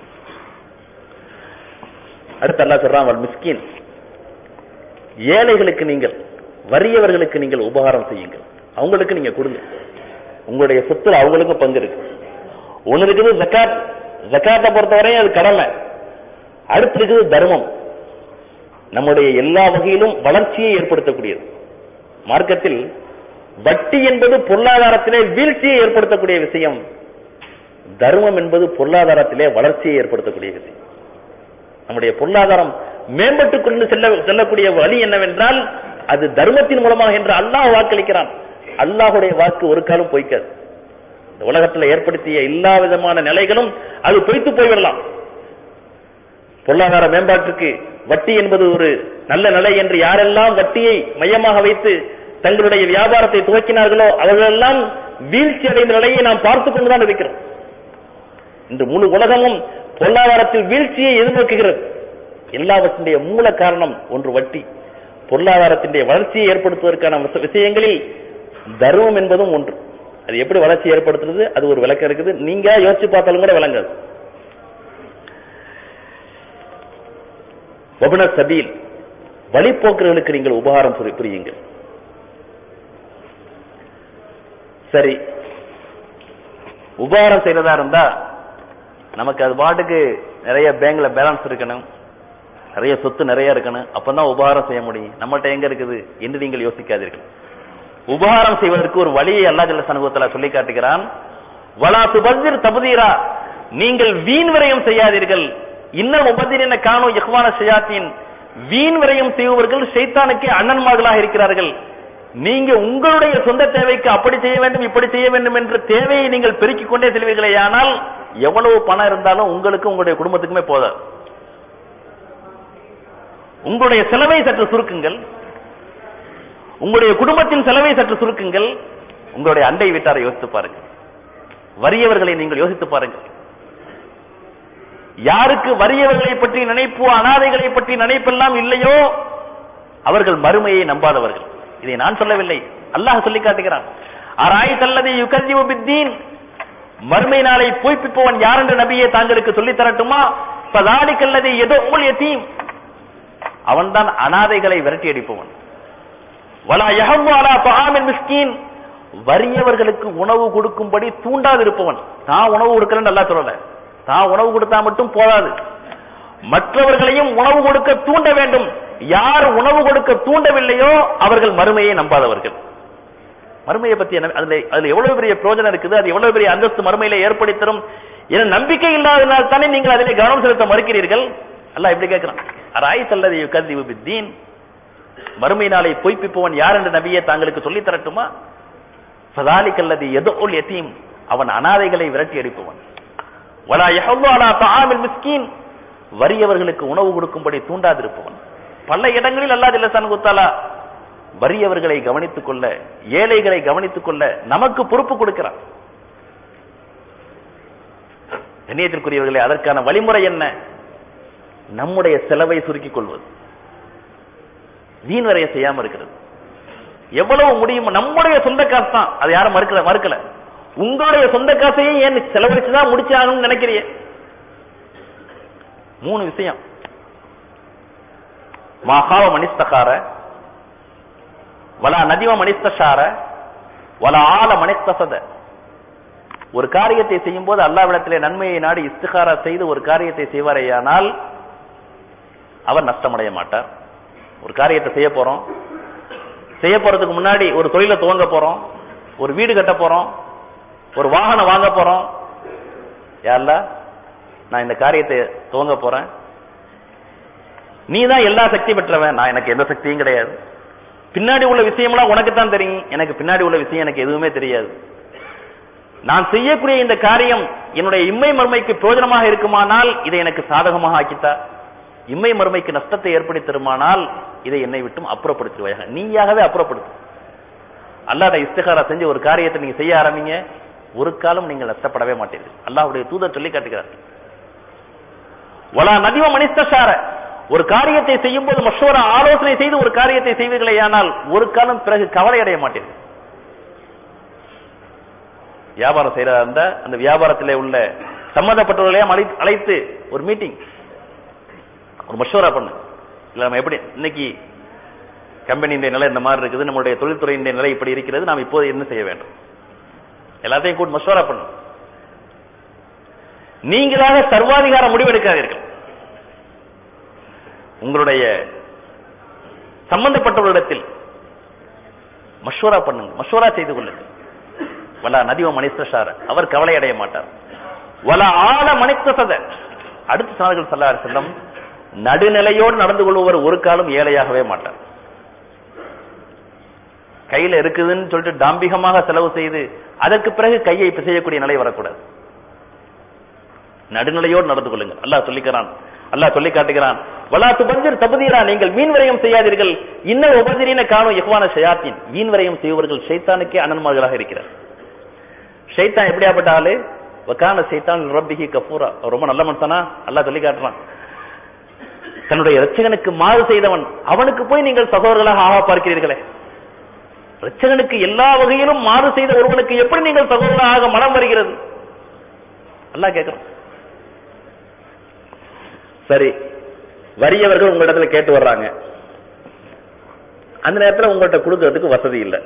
அடுத்து அல்லா சொல்றான் அவள் மிஸ்கின் ஏழைகளுக்கு நீங்கள் வறியவர்களுக்கு நீங்கள் உபகாரம் செய்யுங்கள் அவங்களுக்கு நீங்க கொடுங்க உங்களுடைய சொத்துல அவங்களுக்கும் பங்கு இருக்கு ஒண்ணு இருக்குது ஜக்காத் ஜக்காத்தை பொறுத்தவரையும் அது கடமை அடுத்து இருக்குது தர்மம் நம்முடைய எல்லா வகையிலும் வளர்ச்சியை ஏற்படுத்தக்கூடியது மார்க்கத்தில் வட்டி என்பது பொருளாதாரத்திலே வீழ்ச்சியை ஏற்படுத்தக்கூடிய விஷயம் தர்மம் என்பது பொருளாதாரத்திலே வளர்ச்சியை ஏற்படுத்தக்கூடிய விஷயம் நம்முடைய பொருளாதாரம் மேம்பட்டுக் கொண்டு செல்ல செல்லக்கூடிய வழி என்னவென்றால் அது தர்மத்தின் மூலமாக என்று அல்லாஹ் வாக்களிக்கிறான் அல்லாஹுடைய வாக்கு ஒரு காலம் பொய்க்காது இந்த உலகத்தில் ஏற்படுத்திய எல்லா விதமான நிலைகளும் அது பொய்த்து போய்விடலாம் பொருளாதார மேம்பாட்டுக்கு வட்டி என்பது ஒரு நல்ல நிலை என்று யாரெல்லாம் வட்டியை மையமாக வைத்து தங்களுடைய வியாபாரத்தை துவக்கினார்களோ அவர்களெல்லாம் வீழ்ச்சி அடைந்த நிலையை நாம் பார்த்துக் கொண்டுதான் இருக்கிறோம் இன்று முழு உலகமும் பொருளாதாரத்தில் வீழ்ச்சியை எதிர்நோக்குகிறது எல்லாவற்றினுடைய மூல காரணம் ஒன்று வட்டி பொருளாதாரத்தினுடைய வளர்ச்சியை ஏற்படுத்துவதற்கான விஷயங்களில் தர்மம் என்பதும் ஒன்று அது எப்படி வளர்ச்சி ஏற்படுத்துறது அது ஒரு விளக்கம் இருக்குது நீங்க யோசிச்சு பார்த்தாலும் கூட விளங்காது வபுன சபீல் வழிபோக்கர்களுக்கு நீங்கள் உபகாரம் புரியுங்கள் சரி உபகாரம் செய்யறதா இருந்தா நமக்கு அது பாட்டுக்கு நிறைய பேங்க்ல பேலன்ஸ் இருக்கணும் நிறைய சொத்து நிறைய இருக்கணும் அப்பதான் உபகாரம் செய்ய முடியும் நம்மகிட்ட எங்க இருக்குது என்று நீங்கள் யோசிக்காதீர்கள் உபகாரம் செய்வதற்கு ஒரு வழியை அல்லா ஜல்ல சனுகத்துல சொல்லி காட்டுகிறான் வலா துபதிர் தபுதீரா நீங்கள் வீண் விரயம் செய்யாதீர்கள் இன்னும் உபதிரின காணும் யஹ்வான ஷயாத்தின் வீண் விரயம் செய்பவர்கள் ஷைத்தானுக்கே அண்ணன்மார்களாக இருக்கிறார்கள் நீங்க உங்களுடைய சொந்த தேவைக்கு அப்படி செய்ய வேண்டும் இப்படி செய்ய வேண்டும் என்ற தேவையை நீங்கள் பெருக்கிக் கொண்டே செல்வீர்களே ஆனால் எவ்வளவு பணம் இருந்தாலும் உங்களுக்கு உங்களுடைய குடும்பத்துக்குமே போதாது உங்களுடைய செலவை சற்று சுருக்குங்கள் உங்களுடைய குடும்பத்தின் செலவை சற்று சுருக்குங்கள் உங்களுடைய அண்டை வீட்டாரை யோசித்து பாருங்க வறியவர்களை நீங்கள் யோசித்து பாருங்கள் யாருக்கு வறியவர்களை பற்றி நினைப்பு அனாதைகளை பற்றி நினைப்பெல்லாம் இல்லையோ அவர்கள் மறுமையை நம்பாதவர்கள் இதை நான் சொல்லவில்லை அல்லாஹ் சொல்லி காட்டுகிறான் அராய் தல்லதை யுகஜிவு பித்தீன் மறுமை நாளை பொய்ப்பிப்பவன் யார் என்ற நபியை தாங்களுக்கு சொல்லித் தரட்டுமா பதாலிக்கல்லதை ஏதோ எத்தீம் அவன்தான் அனாதைகளை விரட்டி அடிப்பவன் வலா யஹம்மு அலா தஆமில் மிஸ்கீன் வறியவர்களுக்கு உணவு கொடுக்கும்படி தூண்டாது இருப்பவன் தான் உணவு கொடுக்கறேன்னு நல்லா சொல்லல தான் உணவு கொடுத்தா மட்டும் போதாது மற்றவர்களையும் உணவு கொடுக்க தூண்ட வேண்டும் யார் உணவு கொடுக்க தூண்டவில்லையோ அவர்கள் மறுமையை நம்பாதவர்கள் மறுமையை பத்தி என்ன- அதுல அதுல எவ்வளவு பெரிய பிரயோஜனம் இருக்குது அது எவ்வளவு பெரிய அந்தஸ்து மறுமையில ஏற்படுத்தி தரும் என நம்பிக்கை இல்லாதனால் தானே நீங்கள் அதிலே கவனம் செலுத்த மறுக்கிறீர்கள் அல்லாஹ் எப்படி கேட்கிறான் அராய் தல்லது யுகதிவு பித்தீன் மறுமை நாளை பொய்ப்பிப்பவன் யார் என்ற நபியை தாங்களுக்கு சொல்லித் தரட்டுமா ஃபதாலிக்கல்லது எதோல் யதீம் அவன் அனாதைகளை விரட்டி அடிப்பவன் வலா யஹல்லு அலா தஆமில் மிஸ்கீன் வறியவர்களுக்கு உணவு கொடுக்கும்படி தூண்டாதிருப்பவன் பல இடங்களில் அல்லாஹ் ஜல்லஷானு தஆலா வறியவர்களை கவனித்துக் கொள்ள ஏழைகளை கவனித்துக் கொள்ள நமக்கு பொறுப்பு கொடுக்கிறான் கண்ணியத்திற்குரியவர்களே அதற்கான வழிமுறை என்ன நம்முடைய செலவை சுருக்கிக் கொள்வது வீண் வரைய செய்யாம இருக்கிறது எவ்வளவு முடியுமோ நம்முடைய சொந்த காசு தான் அது யாரும் மறுக்கல மறுக்கல உங்களுடைய சொந்த காசையே ஏன் செலவழிச்சுதான் முடிச்சாகணும்னு நினைக்கிறீங்க மூணு விஷயம் மகாவ மனிஸ்தகார வலா நதிவ மனிஸ்தஷார வலா ஆல மனிஸ்தசத ஒரு காரியத்தை செய்யும் போது அல்லாவிடத்திலே நன்மையை நாடி இஸ்திகாரா செய்து ஒரு காரியத்தை செய்வாரேயானால் அவர் நஷ்டமடைய மாட்டார் ஒரு காரியத்தை செய்ய போறோம் செய்ய போறதுக்கு முன்னாடி ஒரு தொழிலை துவங்க போறோம் ஒரு வீடு கட்ட போறோம் ஒரு வாகனம் வாங்க போறோம் யாருல நான் இந்த காரியத்தை துவங்க போறேன் நீ தான் எல்லா சக்தி பெற்றவன் நான் எனக்கு எந்த சக்தியும் கிடையாது பின்னாடி உள்ள விஷயம்லாம் உனக்கு தான் தெரியும் எனக்கு பின்னாடி உள்ள விஷயம் எனக்கு எதுவுமே தெரியாது நான் செய்யக்கூடிய இந்த காரியம் என்னுடைய இம்மை மறுமைக்கு பிரயோஜனமாக இருக்குமானால் இதை எனக்கு சாதகமாக ஆக்கித்தா இம்மை மறுமைக்கு நஷ்டத்தை ஏற்படுத்தி தருமானால் இதை என்னை விட்டும் அப்புறப்படுத்துவாயாக நீயாகவே அப்புறப்படுத்து அல்லாட இஸ்திகாரா செஞ்சு ஒரு காரியத்தை நீங்க செய்ய ஆரம்பிங்க ஒரு காலம் நீங்கள் நஷ்டப்படவே மாட்டீர்கள் அல்லாஹ்வுடைய தூதர் சொல்லி காட்டுகிறார் வலா நதிவ மனிஸ்தார ஒரு காரியத்தை செய்யும் போது மஷோரா ஆலோசனை செய்து ஒரு காரியத்தை செய்வீர்களேயானால் ஒரு காலம் பிறகு கவலை அடைய மாட்டீர்கள் வியாபாரம் செய்யறதா இருந்தா அந்த வியாபாரத்திலே உள்ள சம்பந்தப்பட்டவர்களையும் அழை- அழைத்து ஒரு மீட்டிங் ஒரு மஷோரா பண்ணு இல்ல நம்ம எப்படி இன்னைக்கு கம்பெனியின் நிலை இந்த மாதிரி இருக்குது நம்மளுடைய தொழில்துறையின் நிலை இப்படி இருக்கிறது நாம் இப்போது என்ன செய்ய வேண்டும் எல்லாத்தையும் கூட்டு மஷோரா பண்ணு நீங்களாக சர்வாதிகார முடிவெடுக்காதீர்கள் உங்களுடைய சம்பந்தப்பட்டவர்களிடத்தில் மஷூரா பண்ணுங்க மஷூரா செய்து கொள்ளுங்கள் வலா நதிவ மனிஸ்தார அவர் கவலை அடைய மாட்டார் வலா ஆல மனித்தசத அடுத்த சாதர்கள் சொல்லார் செல்லம் நடுநிலையோடு நடந்து கொள்பவர் ஒரு காலம் ஏழையாகவே மாட்டார் கையில இருக்குதுன்னு சொல்லிட்டு டாம்பிகமாக செலவு செய்து அதற்கு பிறகு கையை பிசையக்கூடிய நிலை வரக்கூடாது நடுநிலையோடு நடந்து கொள்ளுங்கள் அல்லாஹ் சொல்லிக்கிறான் அல்லாஹ் சொல்லி காட்டுகிறான் வலா துபஞ்சர் தபதீரா நீங்கள் மீன் விரயம் செய்யாதீர்கள் இன்னும் உபதிரீன காணும் யஹ்வான ஷயாத்தின் மீன் விரயம் செய்பவர்கள் ஷைத்தானுக்கே அனன்மார்களாக இருக்கிறார் ஷைத்தான் எப்படியாப்பட்ட ஆளு வக்கான சைத்தான் ரப்பிஹி கஃபூரா அவர் ரொம்ப நல்ல மனுஷனா அல்லாஹ் சொல்லி காட்டுறான் தன்னுடைய ரட்சகனுக்கு மாறு செய்தவன் அவனுக்கு போய் நீங்கள் சகோதரர்களாக ஆக பார்க்கிறீர்களே ரட்சகனுக்கு எல்லா வகையிலும் மாறு செய்த ஒருவனுக்கு எப்படி நீங்கள் சகோதரர்களாக மனம் வருகிறது அல்லாஹ் கேட்கிறோம் சரி வறியவர்கள் உங்களிடத்துல கேட்டு வர்றாங்க அந்த நேரத்துல உங்கள்ட்ட கொடுக்கறதுக்கு வசதி இல்லை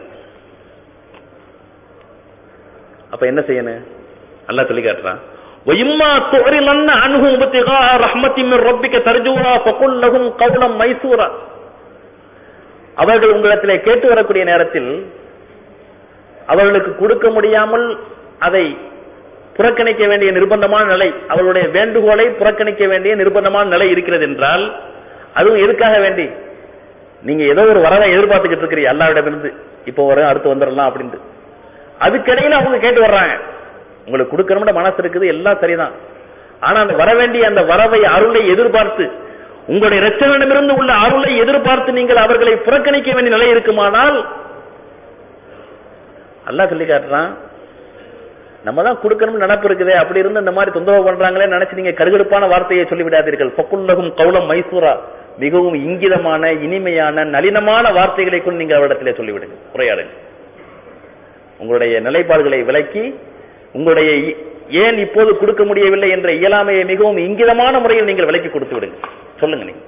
அப்ப என்ன செய்யணும் அல்லாஹ் சொல்லி காட்டுறான் وَإِمَّا تُعْرِضَنَّ عَنْهُمْ ابْتِغَاءَ رَحْمَةٍ مِّن رَّبِّكَ تَرْجُوهَا فَقُل لَّهُمْ قَوْلًا مَيْسُورًا அவர்கள் உங்களிடத்திலே கேட்டு வரக்கூடிய நேரத்தில் அவர்களுக்கு கொடுக்க முடியாமல் அதை புறக்கணிக்க வேண்டிய நிர்பந்தமான நிலை அவர்களுடைய வேண்டுகோளை புறக்கணிக்க வேண்டிய நிர்பந்தமான நிலை இருக்கிறது என்றால் அதுவும் எதுக்காக வேண்டி நீங்க ஏதோ ஒரு வரவை எதிர்பார்த்துக்கிட்டு இருக்கிறீங்க அல்லாவிடமிருந்து இப்போ வரும் அடுத்து வந்துடலாம் அப்படின்ட்டு அதுக்கிடையில அவங்க கேட்டு வர்றாங்க உங்களுக்கு கொடுக்கணும்னு மனசு இருக்குது எல்லாம் சரிதான் ஆனா அந்த வர வேண்டிய அந்த வரவை அருளை எதிர்பார்த்து உங்களுடைய ரச்சனிடமிருந்து உள்ள அருளை எதிர்பார்த்து நீங்கள் அவர்களை புறக்கணிக்க வேண்டிய நிலை இருக்குமானால் அல்லாஹ் சொல்லி காட்டுறான் நம்ம தான் கொடுக்கணும்னு நினப்பு இருக்குதே அப்படி இருந்து இந்த மாதிரி தொந்தரவு பண்றாங்களே நினைச்சு நீங்க கடுகடுப்பான வார்த்தையை சொல்லிவிடாதீர்கள் பக்குல்லகும் கௌலம் மைசூரா மிகவும் இங்கிதமான இனிமையான நளினமான வார்த்தைகளை கொண்டு நீங்க அவரிடத்திலே சொல்லிவிடுங்க உரையாடுங்க உங்களுடைய நிலைப்பாடுகளை விளக்கி உங்களுடைய இ- ஏன் இப்போது கொடுக்க முடியவில்லை என்ற இயலாமையை மிகவும் இங்கிதமான முறையில் நீங்கள் விலக்கி கொடுத்து விடுங்க சொல்லுங்க நீங்க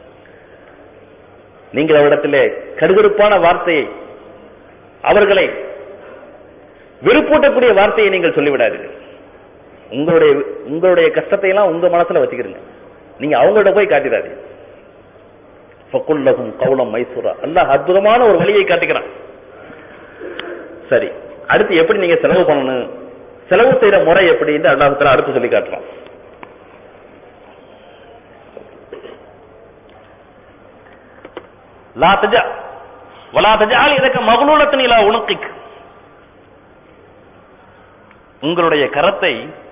நீங்கள் அவரிடத்திலே கடுகடுப்பான வார்த்தையை அவர்களை வெறுப்பூட்டக்கூடிய வார்த்தையை நீங்கள் சொல்லிவிடாதீர்கள் உங்களுடைய உங்களுடைய கஷ்டத்தை எல்லாம் உங்க மனசுல வச்சுக்கிறீங்க நீங்க அவங்கள்ட்ட போய் காட்டிடாதீங்க ஃபக்குல்லஹும் கௌலம் மைசூரா அல்லாஹ் அற்புதமான ஒரு வழியை காட்டுகிறான் சரி அடுத்து எப்படி நீங்க செலவு பண்ணணும் செலவு செய்யற முறை எப்படின்னு அல்லாஹ் அடுத்து சொல்லி காட்டுறான் லா தஜா வலா தஜால் இதற்கு மகளூலத்தின் இலா உனக்கிக் உங்களுடைய கரத்தை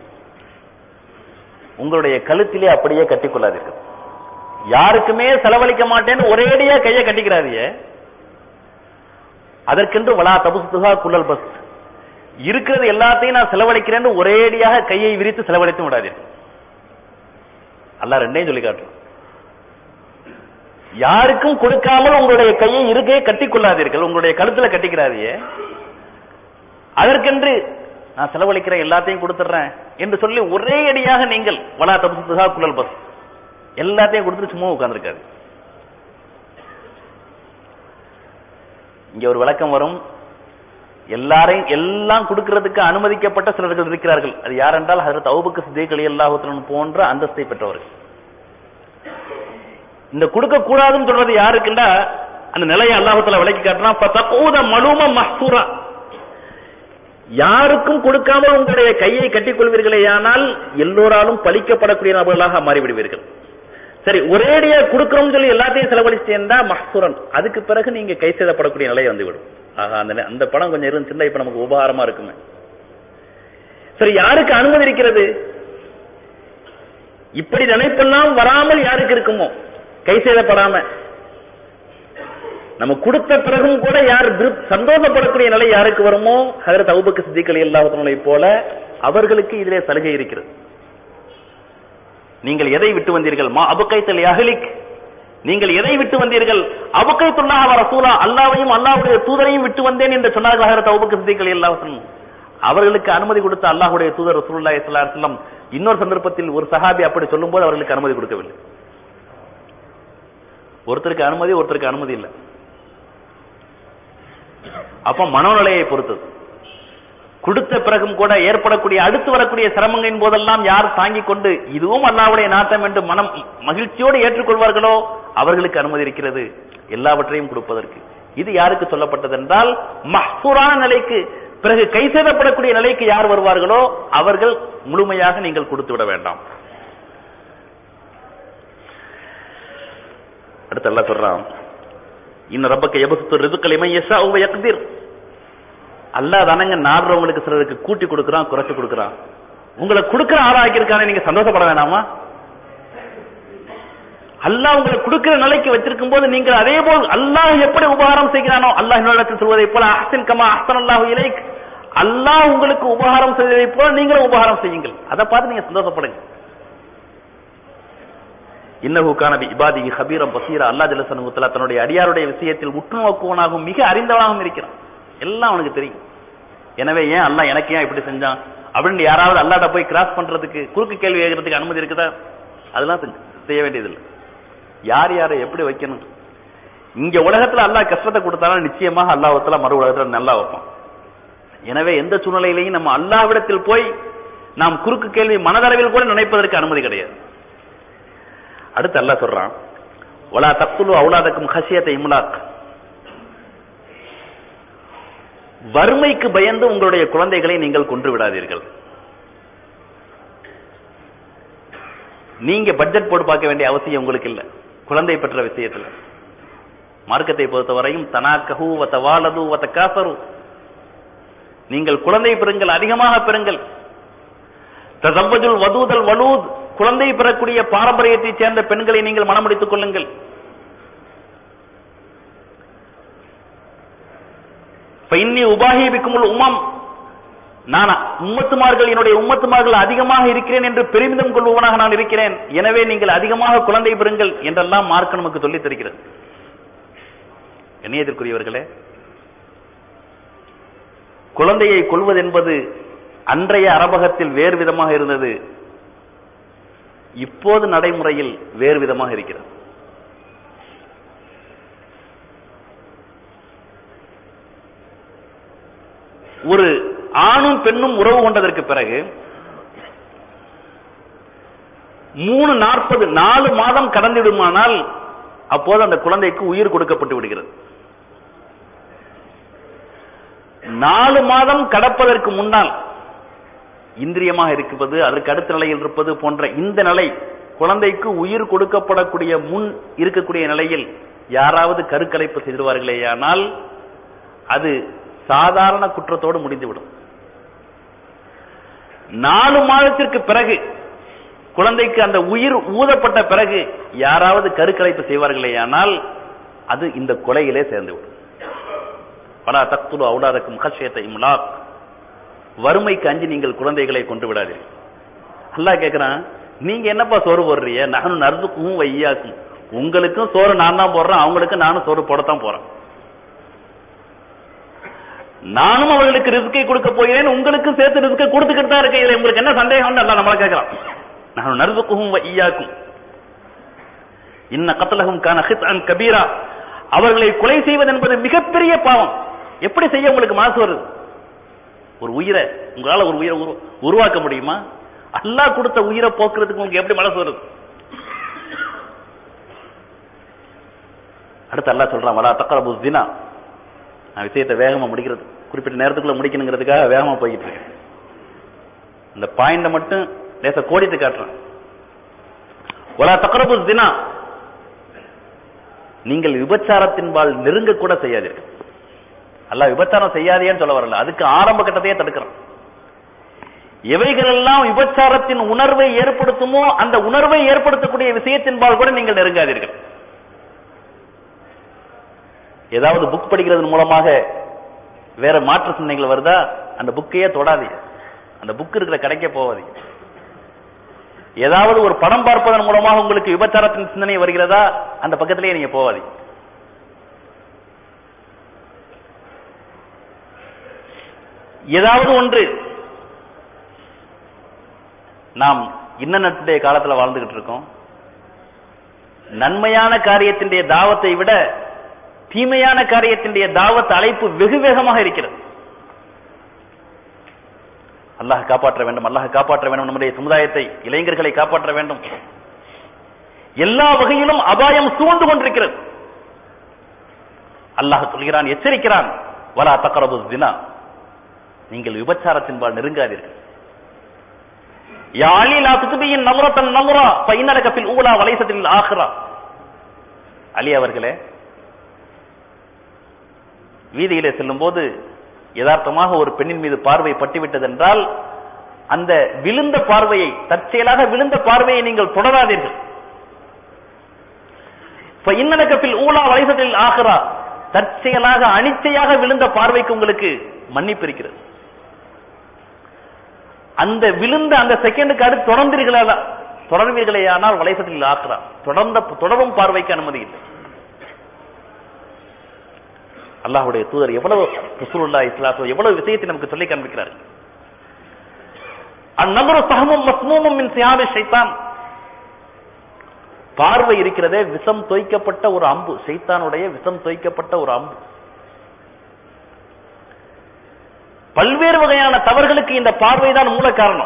உங்களுடைய கழுத்திலே அப்படியே கட்டிக்கொள்ளாதீர்கள் யாருக்குமே செலவழிக்க மாட்டேன்னு ஒரேடியா கையை கட்டிக்கிறாதிய அதற்கென்று வலா தபுஸ்துகா குள்ளல் பஸ் இருக்கிறது எல்லாத்தையும் நான் செலவழிக்கிறேன்னு ஒரேடியாக கையை விரித்து செலவழித்து விடாதீர்கள் அல்லாஹ் ரெண்டையும் சொல்லி காட்டுறோம் யாருக்கும் கொடுக்காமல் உங்களுடைய கையை இருக்கையை கட்டிக் கொள்ளாதீர்கள் உங்களுடைய கழுத்துல கட்டிக்கிறாதிய அதற்கென்று நான் செலவழிக்கிறேன் எல்லாத்தையும் கொடுத்துறேன் என்று சொல்லி ஒரே அடியாக நீங்கள் வலா தபுசுகா குழல் பஸ் எல்லாத்தையும் கொடுத்துட்டு சும்மா உட்கார்ந்துருக்காது இங்க ஒரு விளக்கம் வரும் எல்லாரையும் எல்லாம் கொடுக்கிறதுக்கு அனுமதிக்கப்பட்ட சிலர்கள் இருக்கிறார்கள் அது யார் என்றால் ஹசரத் அவுபக்கு சித்திக் அலி அல்லாஹுத்தலன் போன்ற அந்தஸ்தை பெற்றவர்கள் இந்த கொடுக்க கூடாதுன்னு சொல்றது யாருக்குண்டா அந்த நிலையை அல்லாஹத்துல விளக்கி காட்டுறான் ஃபதகூத மலூம மஹ்சூரா யாருக்கும் கொடுக்காமல் உங்களுடைய கையை கட்டிக் கொள்வீர்களேயானால் எல்லோராலும் பலிக்கப்படக்கூடிய நபர்களாக மாறிவிடுவீர்கள் சரி ஒரேடியா கொடுக்கிறோம் சொல்லி எல்லாத்தையும் செலவழிச்சேன்டா மஹ்சூரன் அதுக்கு பிறகு நீங்க கை செய்தப்படக்கூடிய நிலை வந்துவிடும் ஆஹா அந்த நெ- அந்த பணம் கொஞ்சம் இருந்துச்சுன்னா இப்ப நமக்கு உபகாரமா இருக்குமே சரி யாருக்கு அனுமதி இருக்கிறது இப்படி நினைப்பெல்லாம் வராமல் யாருக்கு இருக்குமோ கை செய்தப்படாம நம்ம கொடுத்த பிறகும் கூட யார் திருப்- சந்தோஷப்படக்கூடிய நிலை யாருக்கு வருமோ ஹதரத் அபூபக்கர் சித்திக் அலி அல்லாஹ் போல அவர்களுக்கு இதிலே சலுகை இருக்கிறது நீங்கள் எதை விட்டு வந்தீர்கள் மா அபுகைத்தல் அஹ்லிக் நீங்கள் எதை விட்டு வந்தீர்கள் அபுகைத்துல்லாஹ் வ ரசூலா அல்லாஹ்வையும் அல்லாஹ்வுடைய தூதரையும் விட்டு வந்தேன் என்று சொன்னார்கள் ஹதரத் அபூபக்கர் சித்திக் அலி அல்லாஹ் அவர்களுக்கு அனுமதி கொடுத்த அல்லாஹ்வுடைய தூதர் ரசூலுல்லாஹி ஸல்லல்லாஹு அலைஹி வஸல்லம் இன்னொரு சந்தர்ப்பத்தில் ஒரு சஹாபி அப்படி சொல்லும்போது அவர்களுக்கு அனுமதி கொடுக்கவில்லை ஒருத்தருக்கு அனுமதி ஒருத்தருக்கு அனுமதி இல்லை அப்ப மனோநிலையை பொறுத்தது கொடுத்த பிறகும் கூட ஏற்படக்கூடிய அடுத்து வரக்கூடிய சிரமங்களின் போதெல்லாம் யார் தாங்கிக் கொண்டு இதுவும் அல்லாவுடைய நாட்டம் என்று மனம் மகிழ்ச்சியோடு ஏற்றுக்கொள்வார்களோ அவர்களுக்கு அனுமதி இருக்கிறது எல்லாவற்றையும் கொடுப்பதற்கு இது யாருக்கு சொல்லப்பட்டது என்றால் மஹ்சூரான நிலைக்கு பிறகு கை செய்தப்படக்கூடிய நிலைக்கு யார் வருவார்களோ அவர்கள் முழுமையாக நீங்கள் கொடுத்து விட வேண்டாம் அடுத்து அல்லாஹ் சொல்றான் இன்ன ரப்பக்க எபசுத்து ரிதுக்கள் இமை எஸ்ஸா உவ யக்திர் அல்லாஹ் தானங்க நாடுறவங்களுக்கு சிலருக்கு கூட்டி கொடுக்கறான் குறைச்சு கொடுக்கறான் உங்களை கொடுக்கிற ஆளாக்கி இருக்கானே நீங்க சந்தோஷப்பட வேணாமா அல்லாஹ் உங்களை கொடுக்கிற நிலைக்கு வச்சிருக்கும் போது நீங்கள் அதே போல் அல்லாஹ் எப்படி உபகாரம் செய்கிறானோ அல்லாஹ் என்னிடத்தில் சொல்வதை போல அஹ்சன் கமா அஹ்சன் அல்லாஹு இலைக் அல்லாஹ் உங்களுக்கு உபகாரம் செய்வதை போல நீங்களும் உபகாரம் செய்யுங்கள் அதை பார்த்து நீங்க சந்தோஷப்படுங்க இன்னஹு கான பி இபாதிஹி ஹபீரம் பசீரா அல்லாஹ் ஜல்லஷானு தஆலா தன்னுடைய அடியாருடைய விஷயத்தில் உற்று நோக்குவனாகவும் மிக அறிந்தவனாகவும் இருக்கிறான் எல்லாம் அவனுக்கு தெரியும் எனவே ஏன் அல்லாஹ் எனக்கு ஏன் இப்படி செஞ்சான் அப்படின்னு யாராவது அல்லாட்ட போய் கிராஸ் பண்றதுக்கு குறுக்கு கேள்வி கேட்கறதுக்கு அனுமதி இருக்குதா அதெல்லாம் செஞ்ச- செய்ய வேண்டியதில்லை யார் யாரை எப்படி வைக்கணும் இங்க உலகத்துல அல்லாஹ் கஷ்டத்தை கொடுத்தாலும் நிச்சயமாக அல்லாஹ்வத்துல மறு உலகத்துல நல்லா வைப்பான் எனவே எந்த சூழ்நிலையிலையும் நம்ம அல்லாஹ்விடத்தில் போய் நாம் குறுக்கு கேள்வி மனதளவில் கூட நினைப்பதற்கு அனுமதி கிடையாது அடுத்து அல்லாஹ் சொல்றான் வலா தக்துலு அவுலாதக்கும் ஹசியத்தை இம்லாக் வறுமைக்கு பயந்து உங்களுடைய குழந்தைகளை நீங்கள் கொன்று விடாதீர்கள் நீங்க பட்ஜெட் போட்டு பார்க்க வேண்டிய அவசியம் உங்களுக்கு இல்ல குழந்தை பெற்ற விஷயத்துல மார்க்கத்தை பொறுத்தவரையும் தனாக்கஹு வதவாலது வதகாசரு நீங்கள் குழந்தை பெறுங்கள் அதிகமாக பெறுங்கள் தசவ்வஜுல் வதூதல் வலூத் குழந்தை பெறக்கூடிய பாரம்பரியத்தைச் சேர்ந்த பெண்களை நீங்கள் மனமுடித்துக் கொள்ளுங்கள் ஃபைன்னி உபாஹி பிக்குமுல் உமம் நான் உம்மத்துமார்கள் என்னுடைய உம்மத்துமார்கள் அதிகமாக இருக்கிறேன் என்று பெருமிதம் கொள்பவனாக நான் இருக்கிறேன் எனவே நீங்கள் அதிகமாக குழந்தை பெறுங்கள் என்றெல்லாம் மார்க்க நமக்கு சொல்லித் தருகிறது இணையத்திற்குரியவர்களே குழந்தையை கொள்வது என்பது அன்றைய அரபகத்தில் வேறு விதமாக இருந்தது இப்போது நடைமுறையில் வேறு விதமாக இருக்கிறது ஒரு ஆணும் பெண்ணும் உறவு கொண்டதற்கு பிறகு மூணு நாற்பது நாலு மாதம் கடந்துவிடுமானால் அப்போது அந்த குழந்தைக்கு உயிர் கொடுக்கப்பட்டு விடுகிறது நாலு மாதம் கடப்பதற்கு முன்னால் இந்திரியமாக இருப்பது அதற்கு அடுத்த நிலையில் இருப்பது போன்ற இந்த நிலை குழந்தைக்கு உயிர் கொடுக்கப்படக்கூடிய முன் இருக்கக்கூடிய நிலையில் யாராவது கருக்கலைப்பு செய்திருவார்களேயானால் அது சாதாரண குற்றத்தோடு முடிந்துவிடும் நாலு மாதத்திற்கு பிறகு குழந்தைக்கு அந்த உயிர் ஊதப்பட்ட பிறகு யாராவது கருக்கலைப்பு செய்வார்களேயானால் அது இந்த கொலையிலே சேர்ந்துவிடும் பலா தக்துலு அவுலாதக்கும் ஹஷேத்தை இம்லாக் வறுமைக்கு அஞ்சு நீங்கள் குழந்தைகளை கொண்டு விடாதீர்கள் அல்லாஹ் கேக்குறான் நீங்க என்னப்பா சோறு போடுறீங்க நானும் நறுக்கும் வையாக்கும் உங்களுக்கும் சோறு நான் தான் போடுறேன் அவங்களுக்கும் நானும் சோறு போடத்தான் போறேன் நானும் அவர்களுக்கு ரிஸ்கை கொடுக்க போகிறேன் உங்களுக்கும் சேர்த்து ரிஸ்கை கொடுத்துக்கிட்டு தான் இருக்கேன் இதுல உங்களுக்கு என்ன சந்தேகம் அல்ல நம்மள கேட்கலாம் நான் நறுக்கும் வையாக்கும் இன்ன கத்தலகம் கான ஹித் கபீரா அவர்களை கொலை செய்வது என்பது மிகப்பெரிய பாவம் எப்படி செய்ய உங்களுக்கு மாசு வருது ஒரு உயிரை உங்களால ஒரு உயிரை உரு- உருவாக்க முடியுமா அல்லாஹ் கொடுத்த உயிரை போக்குறதுக்கு உங்களுக்கு எப்படி மனசு வருது அடுத்து அல்லாஹ் சொல்றான் வலா தக்கரபு தினா நான் விஷயத்தை வேகமா முடிக்கிறது குறிப்பிட்ட நேரத்துக்குள்ள முடிக்கணுங்கிறதுக்காக வேகமா போய்கிட்டு இருக்கேன் இந்த பாயிண்ட மட்டும் லேச கோடிட்டு காட்டுறேன் வலா தக்கரபு தினா நீங்கள் விபச்சாரத்தின்பால் நெருங்க கூட செய்யாதீர்கள் அல்லாஹ் விபச்சாரம் செய்யாதேன்னு சொல்ல வரல அதுக்கு ஆரம்ப கட்டத்தையே தடுக்கிறான் எவைகளெல்லாம் விபச்சாரத்தின் உணர்வை ஏற்படுத்துமோ அந்த உணர்வை ஏற்படுத்தக்கூடிய விஷயத்தின்பால் கூட நீங்கள் நெருங்காதீர்கள் ஏதாவது புக் படிக்கிறது மூலமாக வேற மாற்று சிந்தனைகள் வருதா அந்த புக்கையே தொடாதீங்க அந்த புக் இருக்கிற கடைக்கே போவாதீங்க ஏதாவது ஒரு படம் பார்ப்பதன் மூலமாக உங்களுக்கு விபச்சாரத்தின் சிந்தனை வருகிறதா அந்த பக்கத்திலேயே நீங்க போவாதீங்க ஏதாவது ஒன்று நாம் இன்னத்துடைய காலத்துல வாழ்ந்துகிட்டு இருக்கோம் நன்மையான காரியத்தினுடைய தாவத்தை விட தீமையான காரியத்தினுடைய தாவத் அழைப்பு வெகு வேகமாக இருக்கிறது அல்லாஹ் காப்பாற்ற வேண்டும் அல்லாஹ் காப்பாற்ற வேண்டும் நம்முடைய சமுதாயத்தை இளைஞர்களை காப்பாற்ற வேண்டும் எல்லா வகையிலும் அபாயம் சூழ்ந்து கொண்டிருக்கிறது அல்லாஹ் சொல்கிறான் எச்சரிக்கிறான் வலா தக்கரபு தினா நீங்கள் விபச்சாரத்தின்பால் நெருங்காதீர்கள் யாழி லா துதுபியின் நமுரத்தன் நமுரா பைனலக பில் ஊலா வலைசத்தில் ஆஹ்ரா அலி அவர்களே வீதியிலே செல்லும் போது யதார்த்தமாக ஒரு பெண்ணின் மீது பார்வை பட்டுவிட்டது என்றால் அந்த விழுந்த பார்வையை தற்செயலாக விழுந்த பார்வையை நீங்கள் தொடராதீர்கள் இன்னலக்கப்பில் ஊலா வலைசத்தில் ஆகிறா தற்செயலாக அனிச்சையாக விழுந்த பார்வைக்கு உங்களுக்கு மன்னிப்பு இருக்கிறது அந்த விழுந்த அந்த செகண்டுக்கு அடுத்து தொடர்ந்தீர்களா தொடர்வீர்களே ஆனால் வலைசத்தில் ஆகிறா தொடர்ந்த தொடரும் பார்வைக்கு அனுமதி இல்லை அல்லாஹ்வுடைய தூதர் எவ்வளவு ரசூலுல்லா இஸ்லாத்து எவ்வளவு விஷயத்தை நமக்கு சொல்லி காண்பிக்கிறார்கள் அந்நபரு சகமும் மஸ்மூமும் மின் சியாபி ஷைத்தான் பார்வை இருக்கிறதே விஷம் தோய்க்கப்பட்ட ஒரு அம்பு ஷைத்தானுடைய விஷம் தோய்க்கப்பட்ட ஒரு அம்பு பல்வேறு வகையான தவறுகளுக்கு இந்த பார்வைதான் மூல காரணம்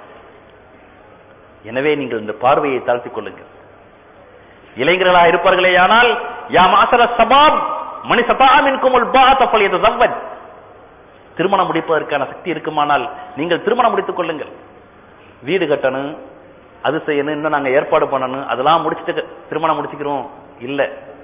எனவே நீங்கள் இந்த பார்வையை தாழ்த்திக் கொள்ளுங்கள் இளைஞர்களாக இருப்பார்களேயானால் யா மாசர சபாப் மணி சபாமின் குமுல் பாத்தப்பல் எது தவ்வன் திருமணம் முடிப்பதற்கான சக்தி இருக்குமானால் நீங்கள் திருமணம் முடித்துக் கொள்ளுங்கள் வீடு கட்டணும் அது செய்யணும் இன்னும் நாங்க ஏற்பாடு பண்ணணும் அதெல்லாம் முடிச்சுட்டு திருமணம் முடிச்சுக்கிறோம் இல்ல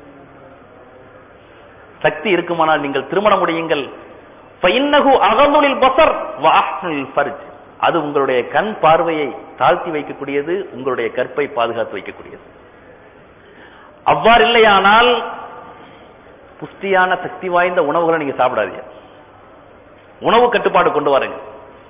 சக்தி இருக்குமானால் நீங்கள் திருமணம் முடியுங்கள் ஃபைன்னஹு அகமுலில் பசர் வாஹ்னுல் ஃபர்ஜ் அது உங்களுடைய கண் பார்வையை தாழ்த்தி வைக்கக்கூடியது உங்களுடைய கற்பை பாதுகாத்து வைக்கக்கூடியது அவ்வாறு இல்லையானால் புஷ்டியான சக்தி வாய்ந்த உணவுகளை நீங்க சாப்பிடாதீங்க உணவு கட்டுப்பாடு கொண்டு வாருங்க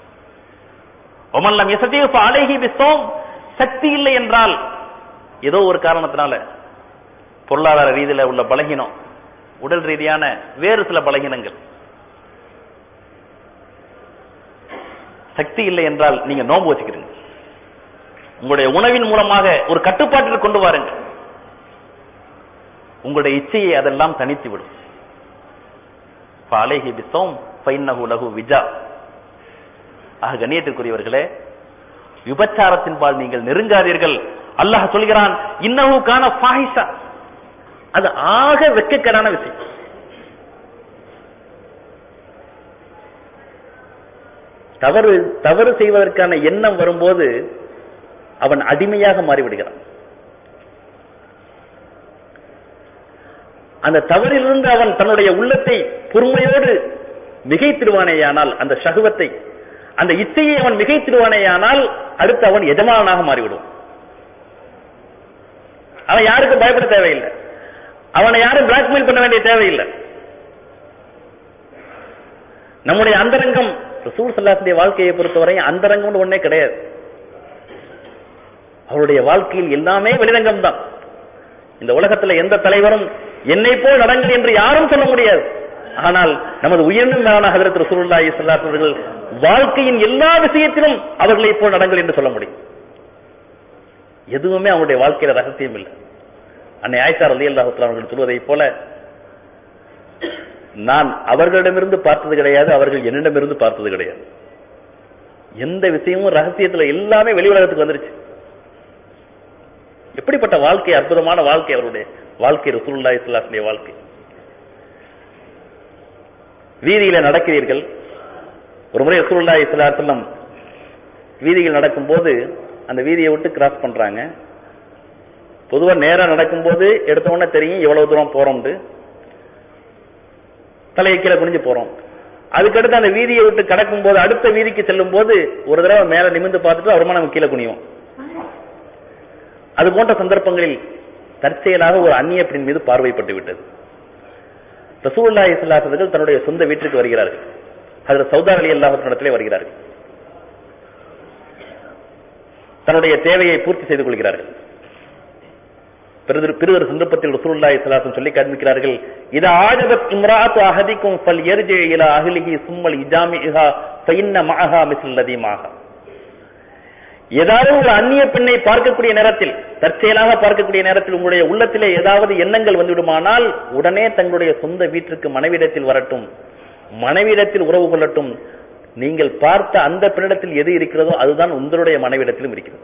ஒமல்லம் எசதீஃப் அலைஹி பிஸ்ஸோம் சக்தி இல்லை என்றால் ஏதோ ஒரு காரணத்தினால பொருளாதார ரீதியில உள்ள பலகீனம் உடல் ரீதியான வேறு சில பலகீனங்கள் சக்தி இல்லை என்றால் நீங்க நோன்பு வச்சுக்கிறீங்க உங்களுடைய உணவின் மூலமாக ஒரு கட்டுப்பாட்டில் கொண்டு வாருங்கள் உங்களுடைய இச்சையை அதெல்லாம் தனித்து விடும் அலைஹி பிஸ்ஸோம் ஃபைன்னஹு லஹு விஜா ஆக கண்ணியத்திற்குரியவர்களே விபச்சாரத்தின் பால் நீங்கள் நெருங்காதீர்கள் அல்லாஹ் சொல்கிறான் இன்னஹு கான ஃபாஹிஷா அது ஆக வெட்கக்கேடான விஷயம் தவறு தவறு செய்வதற்கான எண்ணம் வரும்போது அவன் அடிமையாக மாறிவிடுகிறான் அந்த தவறிலிருந்து அவன் தன்னுடைய உள்ளத்தை பொறுமையோடு மிகைத்திடுவானேயானால் அந்த சகுவத்தை அந்த இச்சையை அவன் மிகைத்திடுவானேயானால் அடுத்து அவன் எஜமானனாக மாறிவிடுவான் அவன் யாருக்கும் பயப்பட தேவையில்லை அவனை யாரும் பிளாக்மெயில் பண்ண வேண்டிய தேவையில்லை நம்முடைய அந்தரங்கம் ரசூல் சல்லாசுடைய வாழ்க்கையை பொறுத்தவரை அந்தரங்கம் ஒன்னே கிடையாது அவருடைய வாழ்க்கையில் எல்லாமே வெளிரங்கம் தான் இந்த உலகத்துல எந்த தலைவரும் என்னை போல் நடங்கள் என்று யாரும் சொல்ல முடியாது ஆனால் நமது உயர்ந்த மேலான ஹதரத் ரசூலுல்லாஹி ஸல்லல்லாஹு அலைஹி அவர்கள் வாழ்க்கையின் எல்லா விஷயத்திலும் அவர்களை போல் நடங்கள் என்று சொல்ல முடியும் எதுவுமே அவருடைய வாழ்க்கையில ரகசியம் இல்லை அன்னை ஆயிஷா ரலியல்லாஹு தஆலா அவர்கள் சொல்வதை போல நான் அவர்களிடமிருந்து பார்த்தது கிடையாது அவர்கள் என்னிடமிருந்து பார்த்தது கிடையாது எந்த விஷயமும் ரகசியத்துல எல்லாமே வெளி உலகத்துக்கு வந்துருச்சு எப்படிப்பட்ட வாழ்க்கை அற்புதமான வாழ்க்கை அவருடைய வாழ்க்கை ரசூலுல்லாஹி ஸல்லல்லாஹு அலைஹி வாழ்க்கை வீதியில நடக்கிறீர்கள் ஒரு முறை ரசூலுல்லாஹி ஸல்லல்லாஹு அலைஹி வஸல்லம் வீதியில் நடக்கும்போது அந்த வீதியை விட்டு கிராஸ் பண்றாங்க பொதுவா நேரா நடக்கும்போது எடுத்த உடனே தெரியும் எவ்வளவு தூரம் போறோம்னு தலையை கீழே குனிஞ்சு போறோம் அதுக்கடுத்து அந்த வீதியை விட்டு கடக்கும் போது அடுத்த வீதிக்கு செல்லும் போது ஒரு தடவை மேல நிமிந்து பார்த்துட்டு அப்புறமா நம்ம கீழே குனியும் அது போன்ற சந்தர்ப்பங்களில் தற்செயலாக ஒரு அந்நிய பெண் மீது பார்வைப்பட்டு விட்டது ரசூல்லா இஸ்லாசர்கள் தன்னுடைய சொந்த வீட்டிற்கு வருகிறார்கள் அதில் சௌதா அலி அல்லாஹத்திலே வருகிறார்கள் தன்னுடைய தேவையை பூர்த்தி செய்து கொள்கிறார்கள் பிறகு சந்தர்ப்பத்தில் ரசூலுல்லாஹி ஸல்லல்லாஹு சொல்லி காண்பிக்கிறார்கள் இத ஆஜபத் இம்ராத்து அஹதிக்கும் ஃபல் யர்ஜி இலா அஹ்லிஹி சும்மல் இஜாமிஹா ஃபஇன்ன மஅஹா மிஸ்ல் லதி மஅஹா ஏதாவது ஒரு அந்நிய பெண்ணை பார்க்கக்கூடிய நேரத்தில் தற்செயலாக பார்க்கக்கூடிய நேரத்தில் உங்களுடைய உள்ளத்திலே ஏதாவது எண்ணங்கள் வந்துவிடுமானால் உடனே தங்களுடைய சொந்த வீட்டிற்கு மனைவிடத்தில் வரட்டும் மனைவிடத்தில் உறவு கொள்ளட்டும் நீங்கள் பார்த்த அந்த பெண்ணிடத்தில் எது இருக்கிறதோ அதுதான் உங்களுடைய மனைவிடத்திலும் இருக்கிறது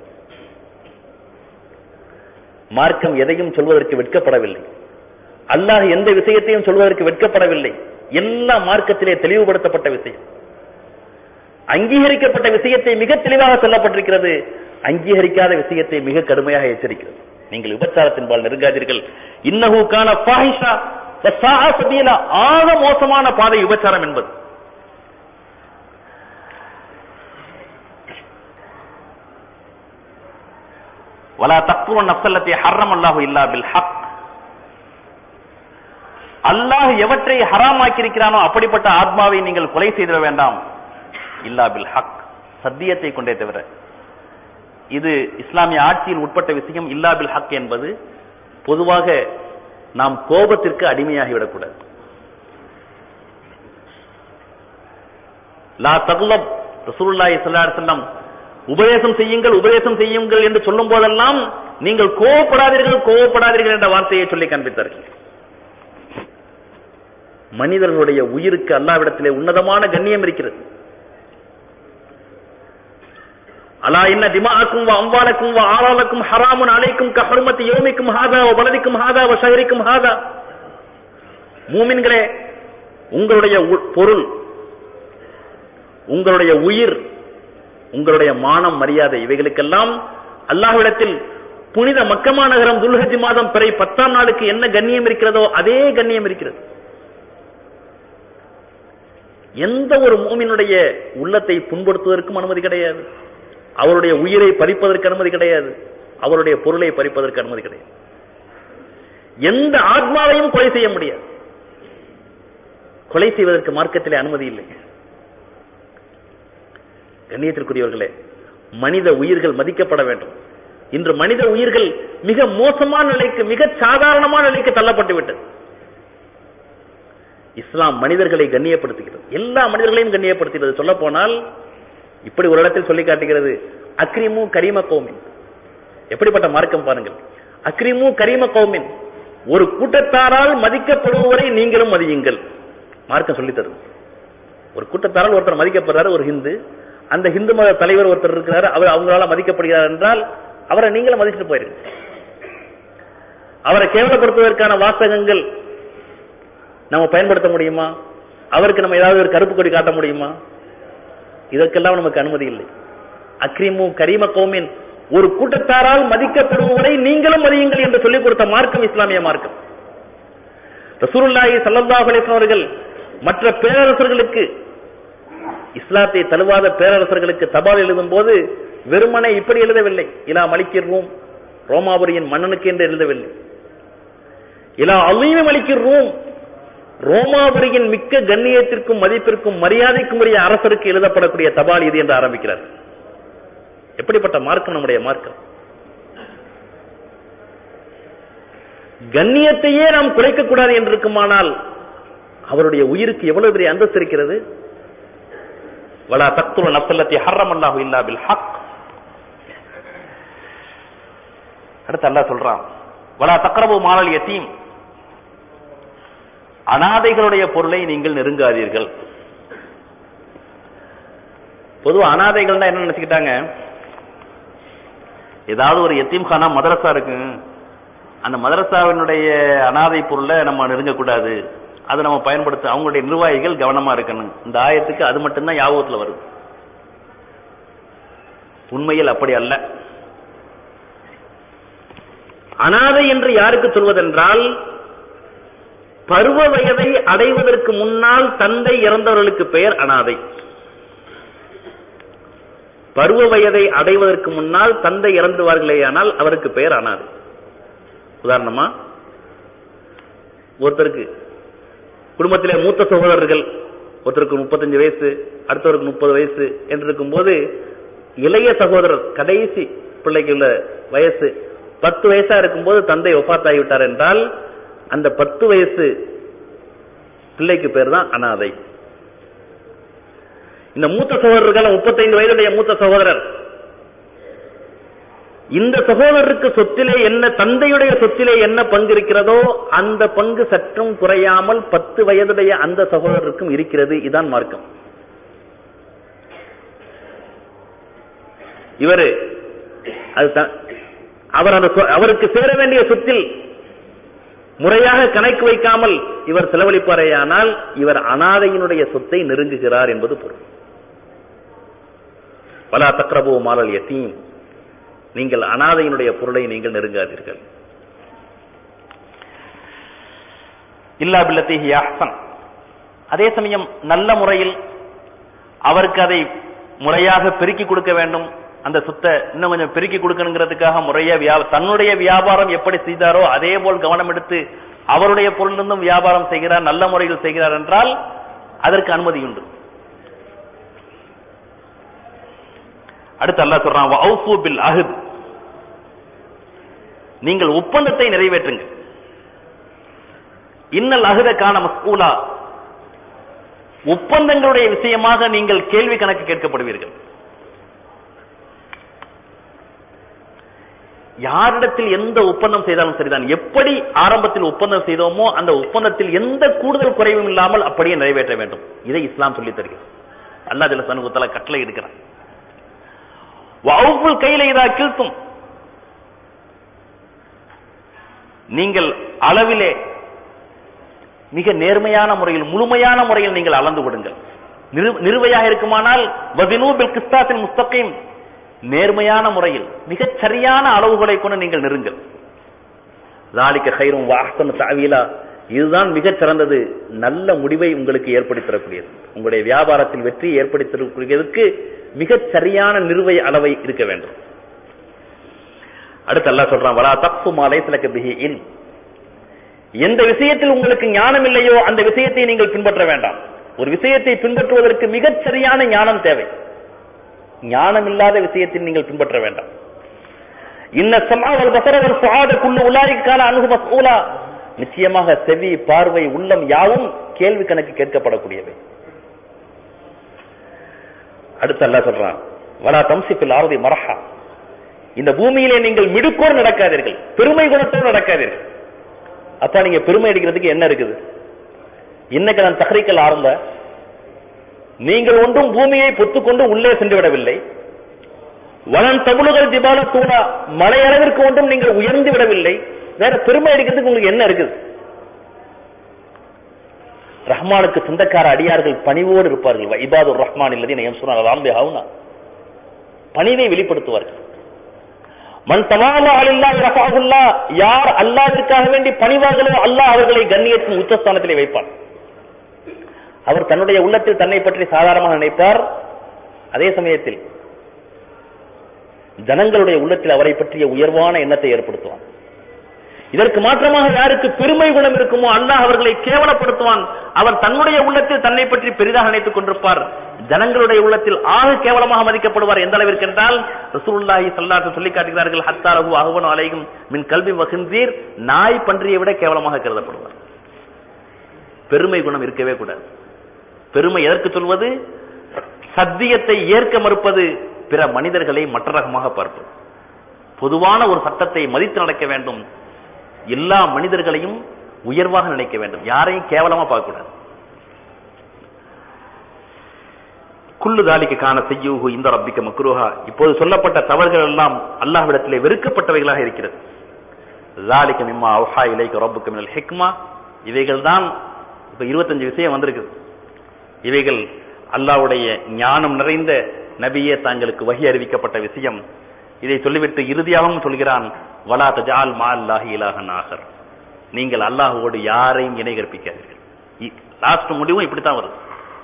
மார்க்கம் எதையும் சொல்வதற்கு வெட்கப்படவில்லை அல்லாஹ் எந்த விஷயத்தையும் சொல்வதற்கு வெட்கப்படவில்லை எல்லா மார்க்கத்திலே தெளிவுபடுத்தப்பட்ட விஷயம் அங்கீகரிக்கப்பட்ட விஷயத்தை மிக தெளிவாக சொல்லப்பட்டிருக்கிறது அங்கீகரிக்காத விஷயத்தை மிக கடுமையாக எச்சரிக்கிறது நீங்கள் விபச்சாரத்தின் பால் நெருங்காதீர்கள் இன்னஹு கான ஃபாஹிஷா ஆக மோசமான பாதை விபச்சாரம் என்பது வலா தக்குவன் நப்சல்லத்தை ஹர்ரம் அல்லாஹு இல்லா பில் ஹக் அல்லாஹ் எவற்றை ஹராமாக்கியிருக்கிறானோ அப்படிப்பட்ட ஆத்மாவை நீங்கள் கொலை செய்திட வேண்டாம் இல்லா பில் ஹக் சத்தியத்தை கொண்டே தவிர இது இஸ்லாமிய ஆட்சியில் உட்பட்ட விஷயம் இல்லா பில் ஹக் என்பது பொதுவாக நாம் கோபத்திற்கு அடிமையாகிவிடக்கூடாது லா தகுலப் ரசூலுல்லாஹி ஸல்லல்லாஹு அலைஹி வஸல்லம் உபதேசம் செய்யுங்கள் உபதேசம் செய்யுங்கள் என்று சொல்லும் போதெல்லாம் நீங்கள் கோவப்படாதீர்கள் கோவப்படாதீர்கள் என்ற வார்த்தையை சொல்லி காண்பித்தார்கள் மனிதர்களுடைய உயிருக்கு அல்லாவிடத்திலே உன்னதமான கண்ணியம் இருக்கிறது அலா இன்ன திமாக்கும் அம்பாலக்கும் ஆளாலக்கும் ஹராமுன் அலைக்கும் கஹருமத்தி யோமிக்கும் ஹாதா வலதிக்கும் ஹாதா ஷஹரிக்கும் ஹாதா மூமின்களே உங்களுடைய பொருள் உங்களுடைய உயிர் உங்களுடைய மானம் மரியாதை இவைகளுக்கெல்லாம் அல்லாஹ்விடத்தில் புனித மக்கமா நகரம் துல்ஹஜ் மாதம் பிறை பத்தாம் நாளுக்கு என்ன கண்ணியம் இருக்கிறதோ அதே கண்ணியம் இருக்கிறது எந்த ஒரு மூமினுடைய உள்ளத்தை புண்படுத்துவதற்கும் அனுமதி கிடையாது அவருடைய உயிரை பறிப்பதற்கு அனுமதி கிடையாது அவருடைய பொருளை பறிப்பதற்கு அனுமதி கிடையாது எந்த ஆத்மாவையும் கொலை செய்ய முடியாது கொலை செய்வதற்கு மார்க்கத்திலே அனுமதி இல்லை கண்ணியத்திற்குரியவர்களே மனித உயிர்கள் மதிக்கப்பட வேண்டும் இன்று மனித உயிர்கள் மிக மோசமான நிலைக்கு மிக சாதாரணமான நிலைக்கு தள்ளப்பட்டு விட்டது இஸ்லாம் மனிதர்களை கண்ணியப்படுத்துகிறது எல்லா மனிதர்களையும் கண்ணியப்படுத்துகிறது சொல்ல போனால் இப்படி ஒரு இடத்தில் சொல்லி காட்டுகிறது அக்ரிமு கரீம கௌமின் எப்படிப்பட்ட மார்க்கம் பாருங்கள் அக்ரிமு கரீம கௌமின் ஒரு கூட்டத்தாரால் மதிக்கப்படுபவரை நீங்களும் மதியுங்கள் மார்க்கம் சொல்லி தரும் ஒரு கூட்டத்தாரால் ஒருத்தர் மதிக்கப்படுறாரு ஒரு ஹிந்து அந்த ஹிந்து மத தலைவர் ஒருத்தர் இருக்கிறாரு அவர் அவங்களால மதிக்கப்படுகிறார் என்றால் அவரை நீங்களும் மதிச்சுட்டு போயிருங்க அவரை கேவலப்படுத்துவதற்கான வாசகங்கள் நம்ம பயன்படுத்த முடியுமா அவருக்கு நம்ம ஏதாவது ஒரு கருப்பு கொடி காட்ட முடியுமா இதற்கெல்லாம் நமக்கு அனுமதி இல்லை அக்ரிமு கரீம கோமின் ஒரு கூட்டத்தாரால் மதிக்கப்படுபவரை நீங்களும் மதியுங்கள் என்று சொல்லிக் கொடுத்த மார்க்கம் இஸ்லாமிய மார்க்கம் ரசூலுல்லாஹி ஸல்லல்லாஹு அலைஹி அவர்கள் மற்ற பேரரசர்களுக்கு இஸ்லாத்தை தழுவாத பேரரசர்களுக்கு தபால் எழுதும் போது வெறுமனே இப்படி எழுதவில்லை இலா மலிக்கிர் ரூம் ரோமாபுரியின் மன்னனுக்கு என்று எழுதவில்லை இலா அலீம மலிக்கிர் ரூம் ரோமாபுரியின் மிக்க கண்ணியத்திற்கும் மதிப்பிற்கும் மரியாதைக்கும் உரிய அரசருக்கு எழுதப்படக்கூடிய தபால் இது என்று ஆரம்பிக்கிறார் எப்படிப்பட்ட மார்க்கம் நம்முடைய மார்க்கம் கண்ணியத்தையே நாம் குறைக்க கூடாது என்று இருக்குமானால் அவருடைய உயிருக்கு எவ்வளவு பெரிய அந்தஸ்து இருக்கிறது வலா தக்துல நப்சல்லத்தி ஹர்ரம் அல்லாஹு இல்லா பில் ஹக் அடுத்து அல்லாஹ் சொல்றான் வலா தக்ரபு மாலல் யத்தீம் அனாதைகளுடைய பொருளை நீங்கள் நெருங்காதீர்கள் பொதுவா அனாதைகள்னா என்ன நினைச்சுக்கிட்டாங்க ஏதாவது ஒரு எத்தீம்கானா மதரசா இருக்கு அந்த மதரசாவினுடைய அனாதை பொருளை நம்ம நெருங்கக்கூடாது அதை நம்ம பயன்படுத்த அவங்களுடைய நிர்வாகிகள் கவனமா இருக்கணும் இந்த ஆயத்துக்கு அது மட்டும்தான் ஞாபகத்துல வருது உண்மையில் அப்படி அல்ல அனாதை என்று யாருக்கு சொல்வதென்றால் பருவ வயதை அடைவதற்கு முன்னால் தந்தை இறந்தவர்களுக்கு பெயர் அனாதை பருவ வயதை அடைவதற்கு முன்னால் தந்தை இறந்துவார்களேயானால் அவருக்கு பெயர் அனாதை உதாரணமா ஒருத்தருக்கு குடும்பத்திலே மூத்த சகோதரர்கள் ஒருத்தருக்கு முப்பத்தஞ்சு வயசு அடுத்தவருக்கு முப்பது வயசு என்று இருக்கும்போது இளைய சகோதரர் கடைசி பிள்ளைக்கு உள்ள வயசு பத்து வயசா இருக்கும்போது தந்தை ஒப்பாத்தாகிவிட்டார் என்றால் அந்த பத்து வயசு பிள்ளைக்கு பேர் தான் அனாதை இந்த மூத்த சகோதரர்கள் முப்பத்தைந்து வயதுடைய மூத்த சகோதரர் இந்த சகோதரருக்கு சொத்திலே என்ன தந்தையுடைய சொத்திலே என்ன பங்கு இருக்கிறதோ அந்த பங்கு சற்றும் குறையாமல் பத்து வயதுடைய அந்த சகோதரருக்கும் இருக்கிறது இதான் மார்க்கம் இவரு அது த- அவர் அந்த சொ- அவருக்கு சேர வேண்டிய சொத்தில் முறையாக கணக்கு வைக்காமல் இவர் செலவழிப்பாரேயானால் இவர் அனாதையினுடைய சொத்தை நெருங்குகிறார் என்பது பொருள் பலா தக்ரபோ மாலல் யத்தீம் நீங்கள் அனாதையினுடைய பொருளை நீங்கள் நெருங்காதீர்கள் இல்லா பில்லத்திஹி அஹ்சன் அதே சமயம் நல்ல முறையில் அவருக்கு அதை முறையாக பெருக்கி கொடுக்க வேண்டும் அந்த சொத்தை இன்னும் கொஞ்சம் பெருக்கி கொடுக்கணுங்கிறதுக்காக முறையா வியா- தன்னுடைய வியாபாரம் எப்படி செய்தாரோ அதே போல் கவனம் எடுத்து அவருடைய பொருளிலிருந்தும் வியாபாரம் செய்கிறார் நல்ல முறையில் செய்கிறார் என்றால் அதற்கு அனுமதி உண்டு அடுத்து அல்லாஹ் சொல்றான் வஅஃபு பில் அஹ்த் நீங்கள் ஒப்பந்தத்தை நிறைவேற்றுங்கள் இன்னல் அஹ்த கான மஸ்ஊலா ஒப்பந்தங்களுடைய விஷயமாக நீங்கள் கேள்வி கணக்கு கேட்கப்படுவீர்கள் யாரிடத்தில் எந்த ஒப்பந்தம் செய்தாலும் சரிதான் எப்படி ஆரம்பத்தில் ஒப்பந்தம் செய்தோமோ அந்த ஒப்பந்தத்தில் எந்த கூடுதல் குறைவும் இல்லாமல் அப்படியே நிறைவேற்ற வேண்டும் இதை இஸ்லாம் சொல்லித் தருகிறது அல்லாஹ் ஜல்ல சனுகுத்தல கட்டளை எடுக்கிறான் வவுஃபுல் கையில இதா கிழ்த்தும் நீங்கள் அளவிலே மிக நேர்மையான முறையில் முழுமையான முறையில் நீங்கள் அளந்து விடுங்கள் நிறு- நிறுவையாக இருக்குமானால் வதினூ பில் கிஸ்தாத்தின் முஸ்தகீம் நேர்மையான முறையில் மிகச் சரியான அளவுகளை கொண்டு நீங்கள் நெருங்கள் ذَلِكَ خَيْرٌ وَأَحْسَنُ تَأْوِيلًا இதுதான் மிகச் சிறந்தது நல்ல முடிவை உங்களுக்கு ஏற்படுத்தி தரக்கூடியது உங்களுடைய வியாபாரத்தில் வெற்றி ஏற்படுத்தி தரக்கூடியதற்கு மிகச் சரியான நிறுவை அளவை இருக்க வேண்டும் அடுத்து அல்லாஹ் சொல்றான் வலா தப்பு மாலை சிலக்கு பிஹி இன் எந்த விஷயத்தில் உங்களுக்கு ஞானம் இல்லையோ அந்த விஷயத்தை நீங்கள் பின்பற்ற வேண்டாம் ஒரு விஷயத்தை பின்பற்றுவதற்கு மிகச் சரியான ஞானம் தேவை ஞானம் இல்லாத விஷயத்தில் நீங்கள் பின்பற்ற வேண்டாம் இன்ன சமாவல் பசரவல் சுவாத குள்ளு உலாரிக்கான அணுகு மசூலா நிச்சயமாக செவி பார்வை உள்ளம் யாவும் கேள்வி கணக்கு கேட்கப்படக்கூடியவை அடுத்து அல்லாஹ் சொல்றான் வலா தம்சிப்பில் ஆரதி மரஹா இந்த பூமியிலே நீங்கள் மிடுக்கோடு நடக்காதீர்கள் பெருமை குணத்தோடு நடக்காதீர்கள் அப்ப நீங்க பெருமை அடிக்கிறதுக்கு என்ன இருக்குது இன்னைக்கு நான் தகரிக்கல் ஆரம்ப நீங்கள் ஒன்றும் பூமியை பொத்துக்கொண்டு உள்ளே சென்று விடவில்லை வளன் தபுலுகள் ஜிபால தூணா மலை அளவிற்கு ஒன்றும் நீங்கள் உயர்ந்து விடவில்லை வேற பெருமை அடிக்கிறதுக்கு உங்களுக்கு என்ன இருக்குது ரஹ்மானுக்கு சொந்தக்கார அடியார்கள் பணிவோடு இருப்பார்கள் இபாதுர் ரஹ்மான் இல்லது நயம் சொன்னால் ராம்பே ஹவுனா பணிவை வெளிப்படுத்துவார்கள் மண் தமாமா அலில்லா ரஃபாகுல்லா யார் அல்லாஹ்விற்காக வேண்டி பணிவார்களோ அல்லாஹ் அவர்களை கண்ணியத்தின் உச்சஸ்தானத்திலே வைப்பான் அவர் தன்னுடைய உள்ளத்தில் தன்னை பற்றி சாதாரணமாக நினைப்பார் அதே சமயத்தில் ஜனங்களுடைய உள்ளத்தில் அவரை பற்றிய உயர்வான எண்ணத்தை ஏற்படுத்துவான் இதற்கு மாற்றமாக யாருக்கு பெருமை குணம் இருக்குமோ அல்லாஹ் அவர்களை கேவலப்படுத்துவான் அவர் தன்னுடைய உள்ளத்தில் தன்னை பற்றி பெரிதாக நினைத்துக் கொண்டிருப்பார் ஜனங்களுடைய உள்ளத்தில் ஆக கேவலமாக மதிக்கப்படுவார் எந்த அளவிற்கு என்றால் ரசூலுல்லாஹி ஸல்லல்லாஹு சொல்லி காட்டுகிறார்கள் ஹத்தாரஹு அஹ்வனு அலைஹிம் மின் கல்வி வஹின்சீர் நாய் பன்றியை விட கேவலமாக கருதப்படுவார் பெருமை குணம் இருக்கவே கூடாது பெருமை எதற்கு சொல்வது சத்தியத்தை ஏற்க மறுப்பது பிற மனிதர்களை மற்ற ரகமாக பார்ப்பது பொதுவான ஒரு சட்டத்தை மதித்து நடக்க வேண்டும் எல்லா மனிதர்களையும் உயர்வாக நினைக்க வேண்டும் யாரையும் கேவலமா பார்க்க கூடாது குள்ளு தாலிக்கு காண செய்யூகு இந்த ரப்பிக்க மக்ரூஹா இப்போது சொல்லப்பட்ட தவறுகள் எல்லாம் அல்லாஹ்விடத்திலே வெறுக்கப்பட்டவைகளாக இருக்கிறது தாலிக்க மிம்மா அவுஹா இலைக்கு ரப்புக்கு மினல் ஹிக்மா இவைகள் தான் இப்ப இருபத்தஞ்சு விஷயம் வந்திருக்குது இவைகள் அல்லாஹ்வுடைய ஞானம் நிறைந்த நபியே தாங்களுக்கு வகி அறிவிக்கப்பட்ட விஷயம் இதை சொல்லிவிட்டு இறுதியாகவும் சொல்கிறான் வலா தஜால் மா அல்லாஹி இலாஹன் ஆகர் நீங்கள் அல்லாஹுவோடு யாரையும் இணை கற்பிக்காதீர்கள் லாஸ்ட் முடிவும் இப்படித்தான் வருது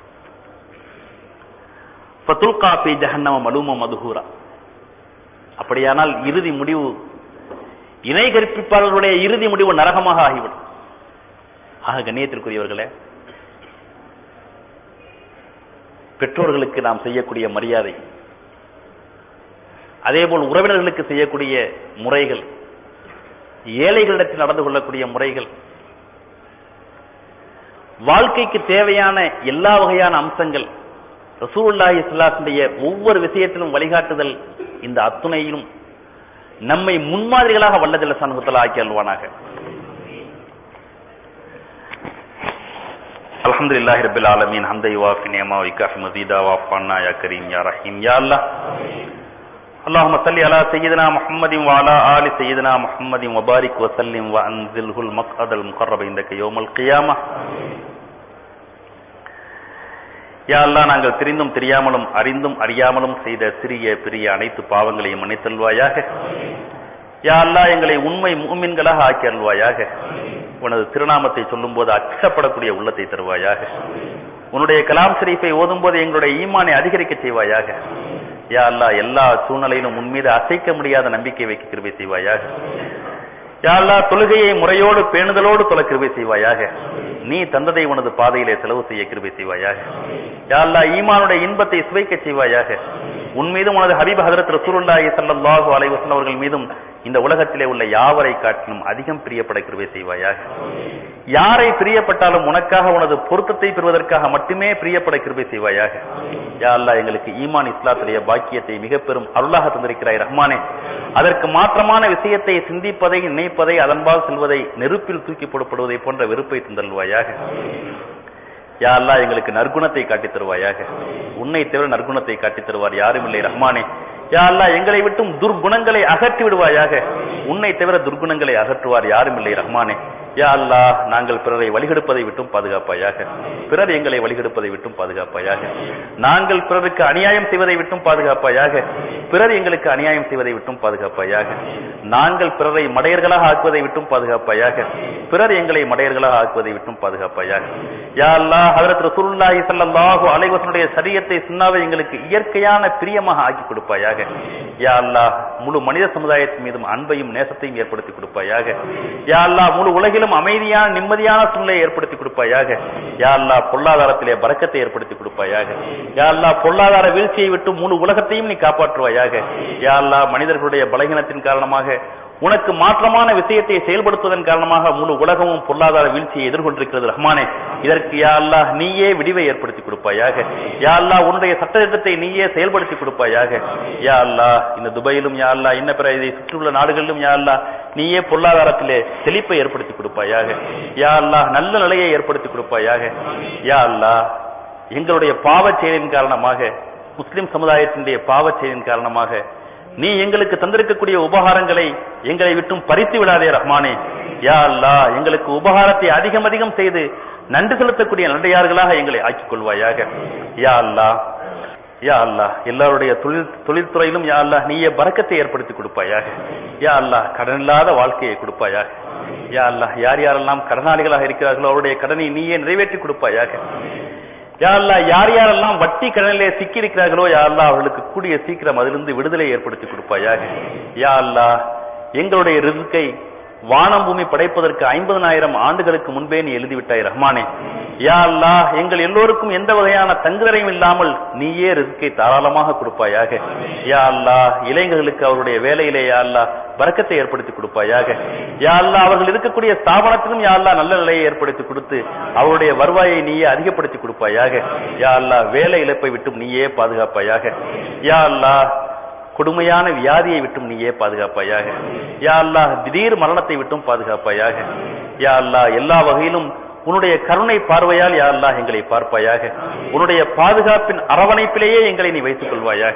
ஃபதுல்கா ஃபீ ஜஹன்னம மலூம மதுஹூரா அப்படியானால் இறுதி முடிவு இணை கற்பிப்பாளர்களுடைய இறுதி முடிவு நரகமாக ஆகிவிடும் ஆக கண்ணியத்திற்குரியவர்களே பெற்றோர்களுக்கு நாம் செய்யக்கூடிய மரியாதை அதேபோல் உறவினர்களுக்கு செய்யக்கூடிய முறைகள் ஏழைகளிடத்தில் நடந்து கொள்ளக்கூடிய முறைகள் வாழ்க்கைக்கு தேவையான எல்லா வகையான அம்சங்கள் ரசூலுல்லாஹி ஸல்லல்லாஹுடைய ஒவ்வொரு விஷயத்திலும் வழிகாட்டுதல் இந்த அத்துணையிலும் நம்மை முன்மாதிரிகளாக வல்லஜல்ல சண்முகத்தில் ஆக்கி அல்வானாக الحمد لله رب العالمين حمد يوافي نعمه ويكافي مزيدا وعفانا يا كريم يا رحيم يا الله اللهم صل على سيدنا محمد وعلى آل سيدنا محمد وبارك وسلم وأنزله المقعد المقرب عندك يوم القيامة யா அல்லாஹ் நாங்கள் தெரிந்தும் தெரியாமலும் அறிந்தும் அறியாமலும் செய்த சிறிய பெரிய அனைத்து பாவங்களையும் மன்னித்தல்வாயாக யா அல்லாஹ் எங்களை உண்மை மூமின்களாக ஆக்கி அல்வாயாக உனது திருநாமத்தை சொல்லும் போது அச்சப்படக்கூடிய உள்ளத்தை தருவாயாக உன்னுடைய கலாம் ஷரீஃபை ஓதும் போது எங்களுடைய ஈமானை அதிகரிக்க செய்வாயாக யா அல்லாஹ் எல்லா சூழ்நிலையிலும் உன் மீது அசைக்க முடியாத நம்பிக்கை வைக்க கிருபை செய்வாயாக யா அல்லாஹ் தொழுகையை முறையோடு பேணுதலோடு தொலை கிருபை செய்வாயாக நீ தந்ததை உனது பாதையிலே செலவு செய்ய கிருபை செய்வாயாக யா அல்லாஹ் ஈமானுடைய இன்பத்தை சுவைக்க செய்வாயாக உன் மீதும் உனது ஹபீப் ஹதரத் ரசூலுல்லாஹி ஸல்லல்லாஹு அலைஹி வஸல்லம் அவர்கள் மீதும் இந்த உலகத்திலே உள்ள யாவரை காட்டிலும் அதிகம் பிரியப்பட கிருபை செய்வாயாக யாரை பிரியப்பட்டாலும் உனக்காக உனது பொருத்தத்தை பெறுவதற்காக மட்டுமே பிரியப்பட கிருபை செய்வாயாக யா அல்லாஹ் எங்களுக்கு ஈமான் இஸ்லாத்துடைய பாக்கியத்தை மிக பெரும் அருளாக தந்திருக்கிறாய் ரஹ்மானே அதற்கு மாற்றமான விஷயத்தை சிந்திப்பதை நினைப்பதை அதன்பால் செல்வதை நெருப்பில் தூக்கி போடப்படுவதை போன்ற வெறுப்பை தந்தல்வாயாக யா அல்லாஹ் எங்களுக்கு நற்குணத்தை காட்டித் தருவாயாக உன்னை தவிர நற்குணத்தை காட்டித் தருவார் யாரும் இல்லை ரஹ்மானே யா அல்லாஹ் எங்களை விட்டும் துர்குணங்களை அகற்றி விடுவாயாக உன்னை தவிர துர்குணங்களை அகற்றுவார் யாரும் இல்லை ரஹ்மானே யா அல்லாஹ் நாங்கள் பிறரை வழிகெடுப்பதை விட்டும் பாதுகாப்பாயாக பிறர் எங்களை வழிகெடுப்பதை விட்டும் பாதுகாப்பாயாக நாங்கள் பிறருக்கு அநியாயம் செய்வதை விட்டும் பாதுகாப்பாயாக பிறர் எங்களுக்கு அநியாயம் செய்வதை விட்டும் பாதுகாப்பாயாக நாங்கள் பிறரை மடையர்களாக ஆக்குவதை விட்டும் பாதுகாப்பாயாக பிறர் எங்களை மடையர்களாக ஆக்குவதை விட்டும் பாதுகாப்பாயாக யா அல்லாஹ் ஹஜரத் ரசூலுல்லாஹி ஸல்லல்லாஹு அலைஹி வஸல்லுடைய ஷரியத்தை சுன்னாவை எங்களுக்கு இயற்கையான பிரியமாக ஆக்கி கொடுப்பாயாக யா அல்லாஹ் முழு மனித சமுதாயத்தின் மீதும் அன்பையும் நேசத்தையும் ஏற்படுத்தி கொடுப்பாயாக யா அல்லாஹ் முழு உலகிலும் குடும்பங்களிலும் அமைதியான நிம்மதியான சூழ்நிலையை ஏற்படுத்தி கொடுப்பாயாக யா அல்லாஹ் பொருளாதாரத்திலே பறக்கத்தை ஏற்படுத்தி கொடுப்பாயாக யா அல்லாஹ் பொருளாதார வீழ்ச்சியை விட்டு முழு உலகத்தையும் நீ காப்பாற்றுவாயாக யா அல்லாஹ் மனிதர்களுடைய பலகீனத்தின் காரணமாக உனக்கு மாற்றமான விஷயத்தை செயல்படுத்துவதன் காரணமாக முழு உலகமும் பொருளாதார வீழ்ச்சியை எதிர்கொண்டிருக்கிறது ரஹ்மானே இதற்கு யா அல்லாஹ் நீயே விடிவை ஏற்படுத்தி கொடுப்பாயாக யா அல்லாஹ் உன்னுடைய சட்டத்திட்டத்தை நீயே செயல்படுத்தி கொடுப்பாயாக யா அல்லாஹ் இந்த துபாயிலும் யா அல்லாஹ் இன்ன பிற இதை சுற்றியுள்ள நாடுகளிலும் யா அல்லாஹ் நீயே பொருளாதாரத்திலே செழிப்பை ஏற்படுத்தி கொடுப்பாயாக யா அல்லாஹ் நல்ல நிலையை ஏற்படுத்தி கொடுப்பாயாக யா அல்லாஹ் எங்களுடைய பாவச் செயலின் காரணமாக முஸ்லிம் சமுதாயத்தினுடைய பாவச் செயலின் காரணமாக நீ எங்களுக்கு தந்திருக்கக்கூடிய உபகாரங்களை எங்களை விட்டும் பறித்து விடாதே ரஹ்மானே யா அல்லாஹ் எங்களுக்கு உபகாரத்தை அதிகம் அதிகம் செய்து நன்றி செலுத்தக்கூடிய நன்றியார்களாக எங்களை ஆக்கிக் கொள்வாயாக யா அல்லாஹ் யா அல்லாஹ் எல்லாருடைய தொழில் தொழில்துறையிலும் யா அல்லாஹ் நீயே பறக்கத்தை ஏற்படுத்தி கொடுப்பாயாக யா அல்லாஹ் கடன் இல்லாத வாழ்க்கையை கொடுப்பாயாக யா அல்லாஹ் யார் யாரெல்லாம் கடனாளிகளாக இருக்கிறார்களோ அவருடைய கடனை நீயே நிறைவேற்றி கொடுப்பாயாக யா அல்லாஹ் யார் யாரெல்லாம் வட்டி கடனிலே சிக்கி இருக்கிறார்களோ யா அல்லாஹ் அவர்களுக்கு கூடிய சீக்கிரம் அதிலிருந்து விடுதலை ஏற்படுத்தி கொடுப்பாயாக யா அல்லாஹ் எங்களுடைய ரிஸ்கை வானம் பூமி படைப்பதற்கு ஐம்பதனாயிரம் ஆண்டுகளுக்கு முன்பே நீ எழுதிவிட்டாய் ரஹ்மானே யா அல்லாஹ் எங்கள் எல்லோருக்கும் எந்த வகையான தங்குதரையும் இல்லாமல் நீயே ரிஸ்கை தாராளமாக கொடுப்பாயாக யா அல்லாஹ் இளைஞர்களுக்கு அவருடைய வேலையிலே யா அல்லாஹ் பறக்கத்தை ஏற்படுத்தி கொடுப்பாயாக யா அல்லாஹ் அவர்கள் இருக்கக்கூடிய ஸ்தாபனத்திலும் யா அல்லாஹ் நல்ல நிலையை ஏற்படுத்தி கொடுத்து அவருடைய வருவாயை நீயே அதிகப்படுத்தி கொடுப்பாயாக யா அல்லாஹ் வேலை இழப்பை விட்டும் நீயே பாதுகாப்பாயாக யா அல்லாஹ் கொடுமையான வியாதியை விட்டும் நீயே பாதுகாப்பாயாக யா அல்லாஹ் திடீர் மரணத்தை விட்டும் பாதுகாப்பாயாக யா அல்லாஹ் எல்லா வகையிலும் உன்னுடைய கருணை பார்வையால் யா அல்லாஹ் எங்களை பார்ப்பாயாக உன்னுடைய பாதுகாப்பின் அரவணைப்பிலேயே எங்களை நீ வைத்துக் கொள்வாயாக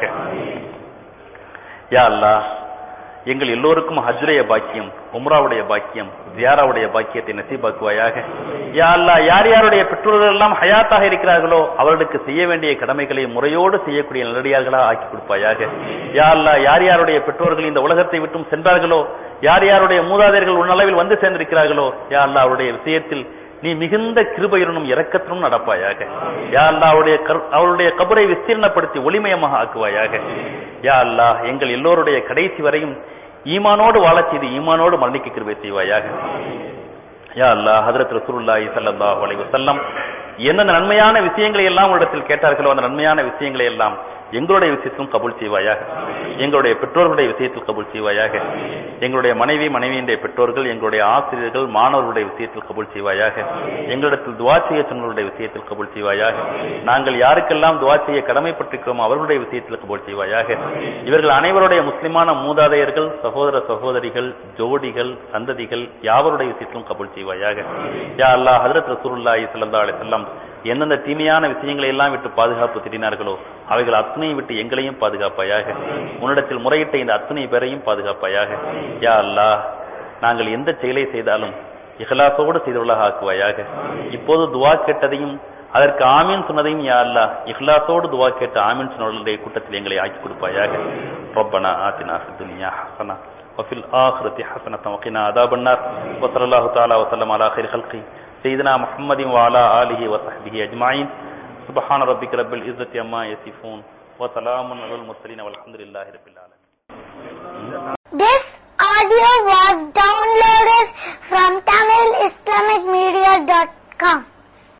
யா அல்லாஹ் எங்கள் எல்லோருக்கும் ஹஜ்ரய பாக்கியம் உம்ராவுடைய பாக்கியம் ஜியாராவுடைய பாக்கியத்தை நசீபாக்குவாயாக யா அல்லாஹ் யார் யாருடைய பெற்றோர்கள் எல்லாம் ஹயாத்தாக இருக்கிறார்களோ அவர்களுக்கு செய்ய வேண்டிய கடமைகளை முறையோடு செய்யக்கூடிய நல்லடியார்களாக ஆக்கி கொடுப்பாயாக யா அல்லாஹ் யார் யாருடைய பெற்றோர்கள் இந்த உலகத்தை விட்டும் சென்றார்களோ யார் யாருடைய மூதாதையர்கள் உன்னளவில் வந்து சேர்ந்திருக்கிறார்களோ யா அல்லாஹ் அவருடைய விஷயத்தில் நீ மிகுந்த கிருபையுடனும் இரக்கத்திலும் நடப்பாயாக யா அல்லாஹ் அவருடைய கர்- அவருடைய கபரை விஸ்தீர்ணப்படுத்தி ஒளிமயமாக ஆக்குவாயாக யா அல்லாஹ் எங்கள் எல்லோருடைய கடைசி வரையும் ஈமானோடு வாழச் செய்து ஈமானோடு மரணிக்க கிருபை செய்வாயாக யா அல்லாஹ் ஹதரத் ரசூலுல்லாஹி ஸல்லல்லாஹு அலைஹி வஸல்லம் எந்தெந்த நன்மையான விஷயங்களை எல்லாம் உன்னிடத்தில் கேட்டார்களோ அந்த நன்மையான விஷயங்களை எல்லாம் எங்களுடைய விஷயத்திலும் கபூல் செய்வாயாக எங்களுடைய பெற்றோர்களுடைய விஷயத்தில் கபூல் செய்வாயாக எங்களுடைய மனைவி மனைவியினுடைய பெற்றோர்கள் எங்களுடைய ஆசிரியர்கள் மாணவர்களுடைய விஷயத்தில் கபூல் செய்வாயாக எங்களிடத்தில் துவா செய்ய சொன்னவர்களுடைய விஷயத்தில் கபூல் செய்வாயாக நாங்கள் யாருக்கெல்லாம் துவா செய்ய கடமைப்பட்டிருக்கிறோமோ அவர்களுடைய விஷயத்தில் கபூல் செய்வாயாக இவர்கள் அனைவருடைய முஸ்லிமான மூதாதையர்கள் சகோதர சகோதரிகள் ஜோடிகள் சந்ததிகள் யாவருடைய விஷயத்திலும் கபூல் செய்வாயாக யா அல்லாஹ் ஹதரத் ரசூலுல்லாஹி ஸல்லல்லாஹு அலைஹி வஸல்லம் எந்தெந்த தீமையான விஷயங்களை எல்லாம் விட்டு பாதுகாப்பு திட்டினார்களோ அவைகள் அத்தனை விட்டு எங்களையும் பாதுகாப்பாயாக உன்னிடத்தில் முறையிட்ட இந்த அத்தனை பேரையும் பாதுகாப்பாயாக யா அல்லாஹ் நாங்கள் எந்த செயலை செய்தாலும் இஹ்லாசோடு செய்தவர்களாக ஆக்குவாயாக இப்போது துவா கேட்டதையும் அதற்கு ஆமீன் சொன்னதையும் யா அல்லாஹ் இஹ்லாசோடு துவா கேட்ட ஆமீன் சொன்னவர்களுடைய கூட்டத்தில் எங்களை ஆக்கி கொடுப்பாயாக ரப்பனா ஆத்தினா ஃபித் துன்யா ஹஸனா وفي الآخرة حسنة وقنا عذاب النار وصلى الله تعالى وسلم على خير خلقه سيدنا محمد وعلى آله وصحبه أجمعين سبحان ربك رب العزة عما يصفون وسلام على المرسلين والحمد لله رب العالمين This audio was downloaded from TamilIslamicMedia.com.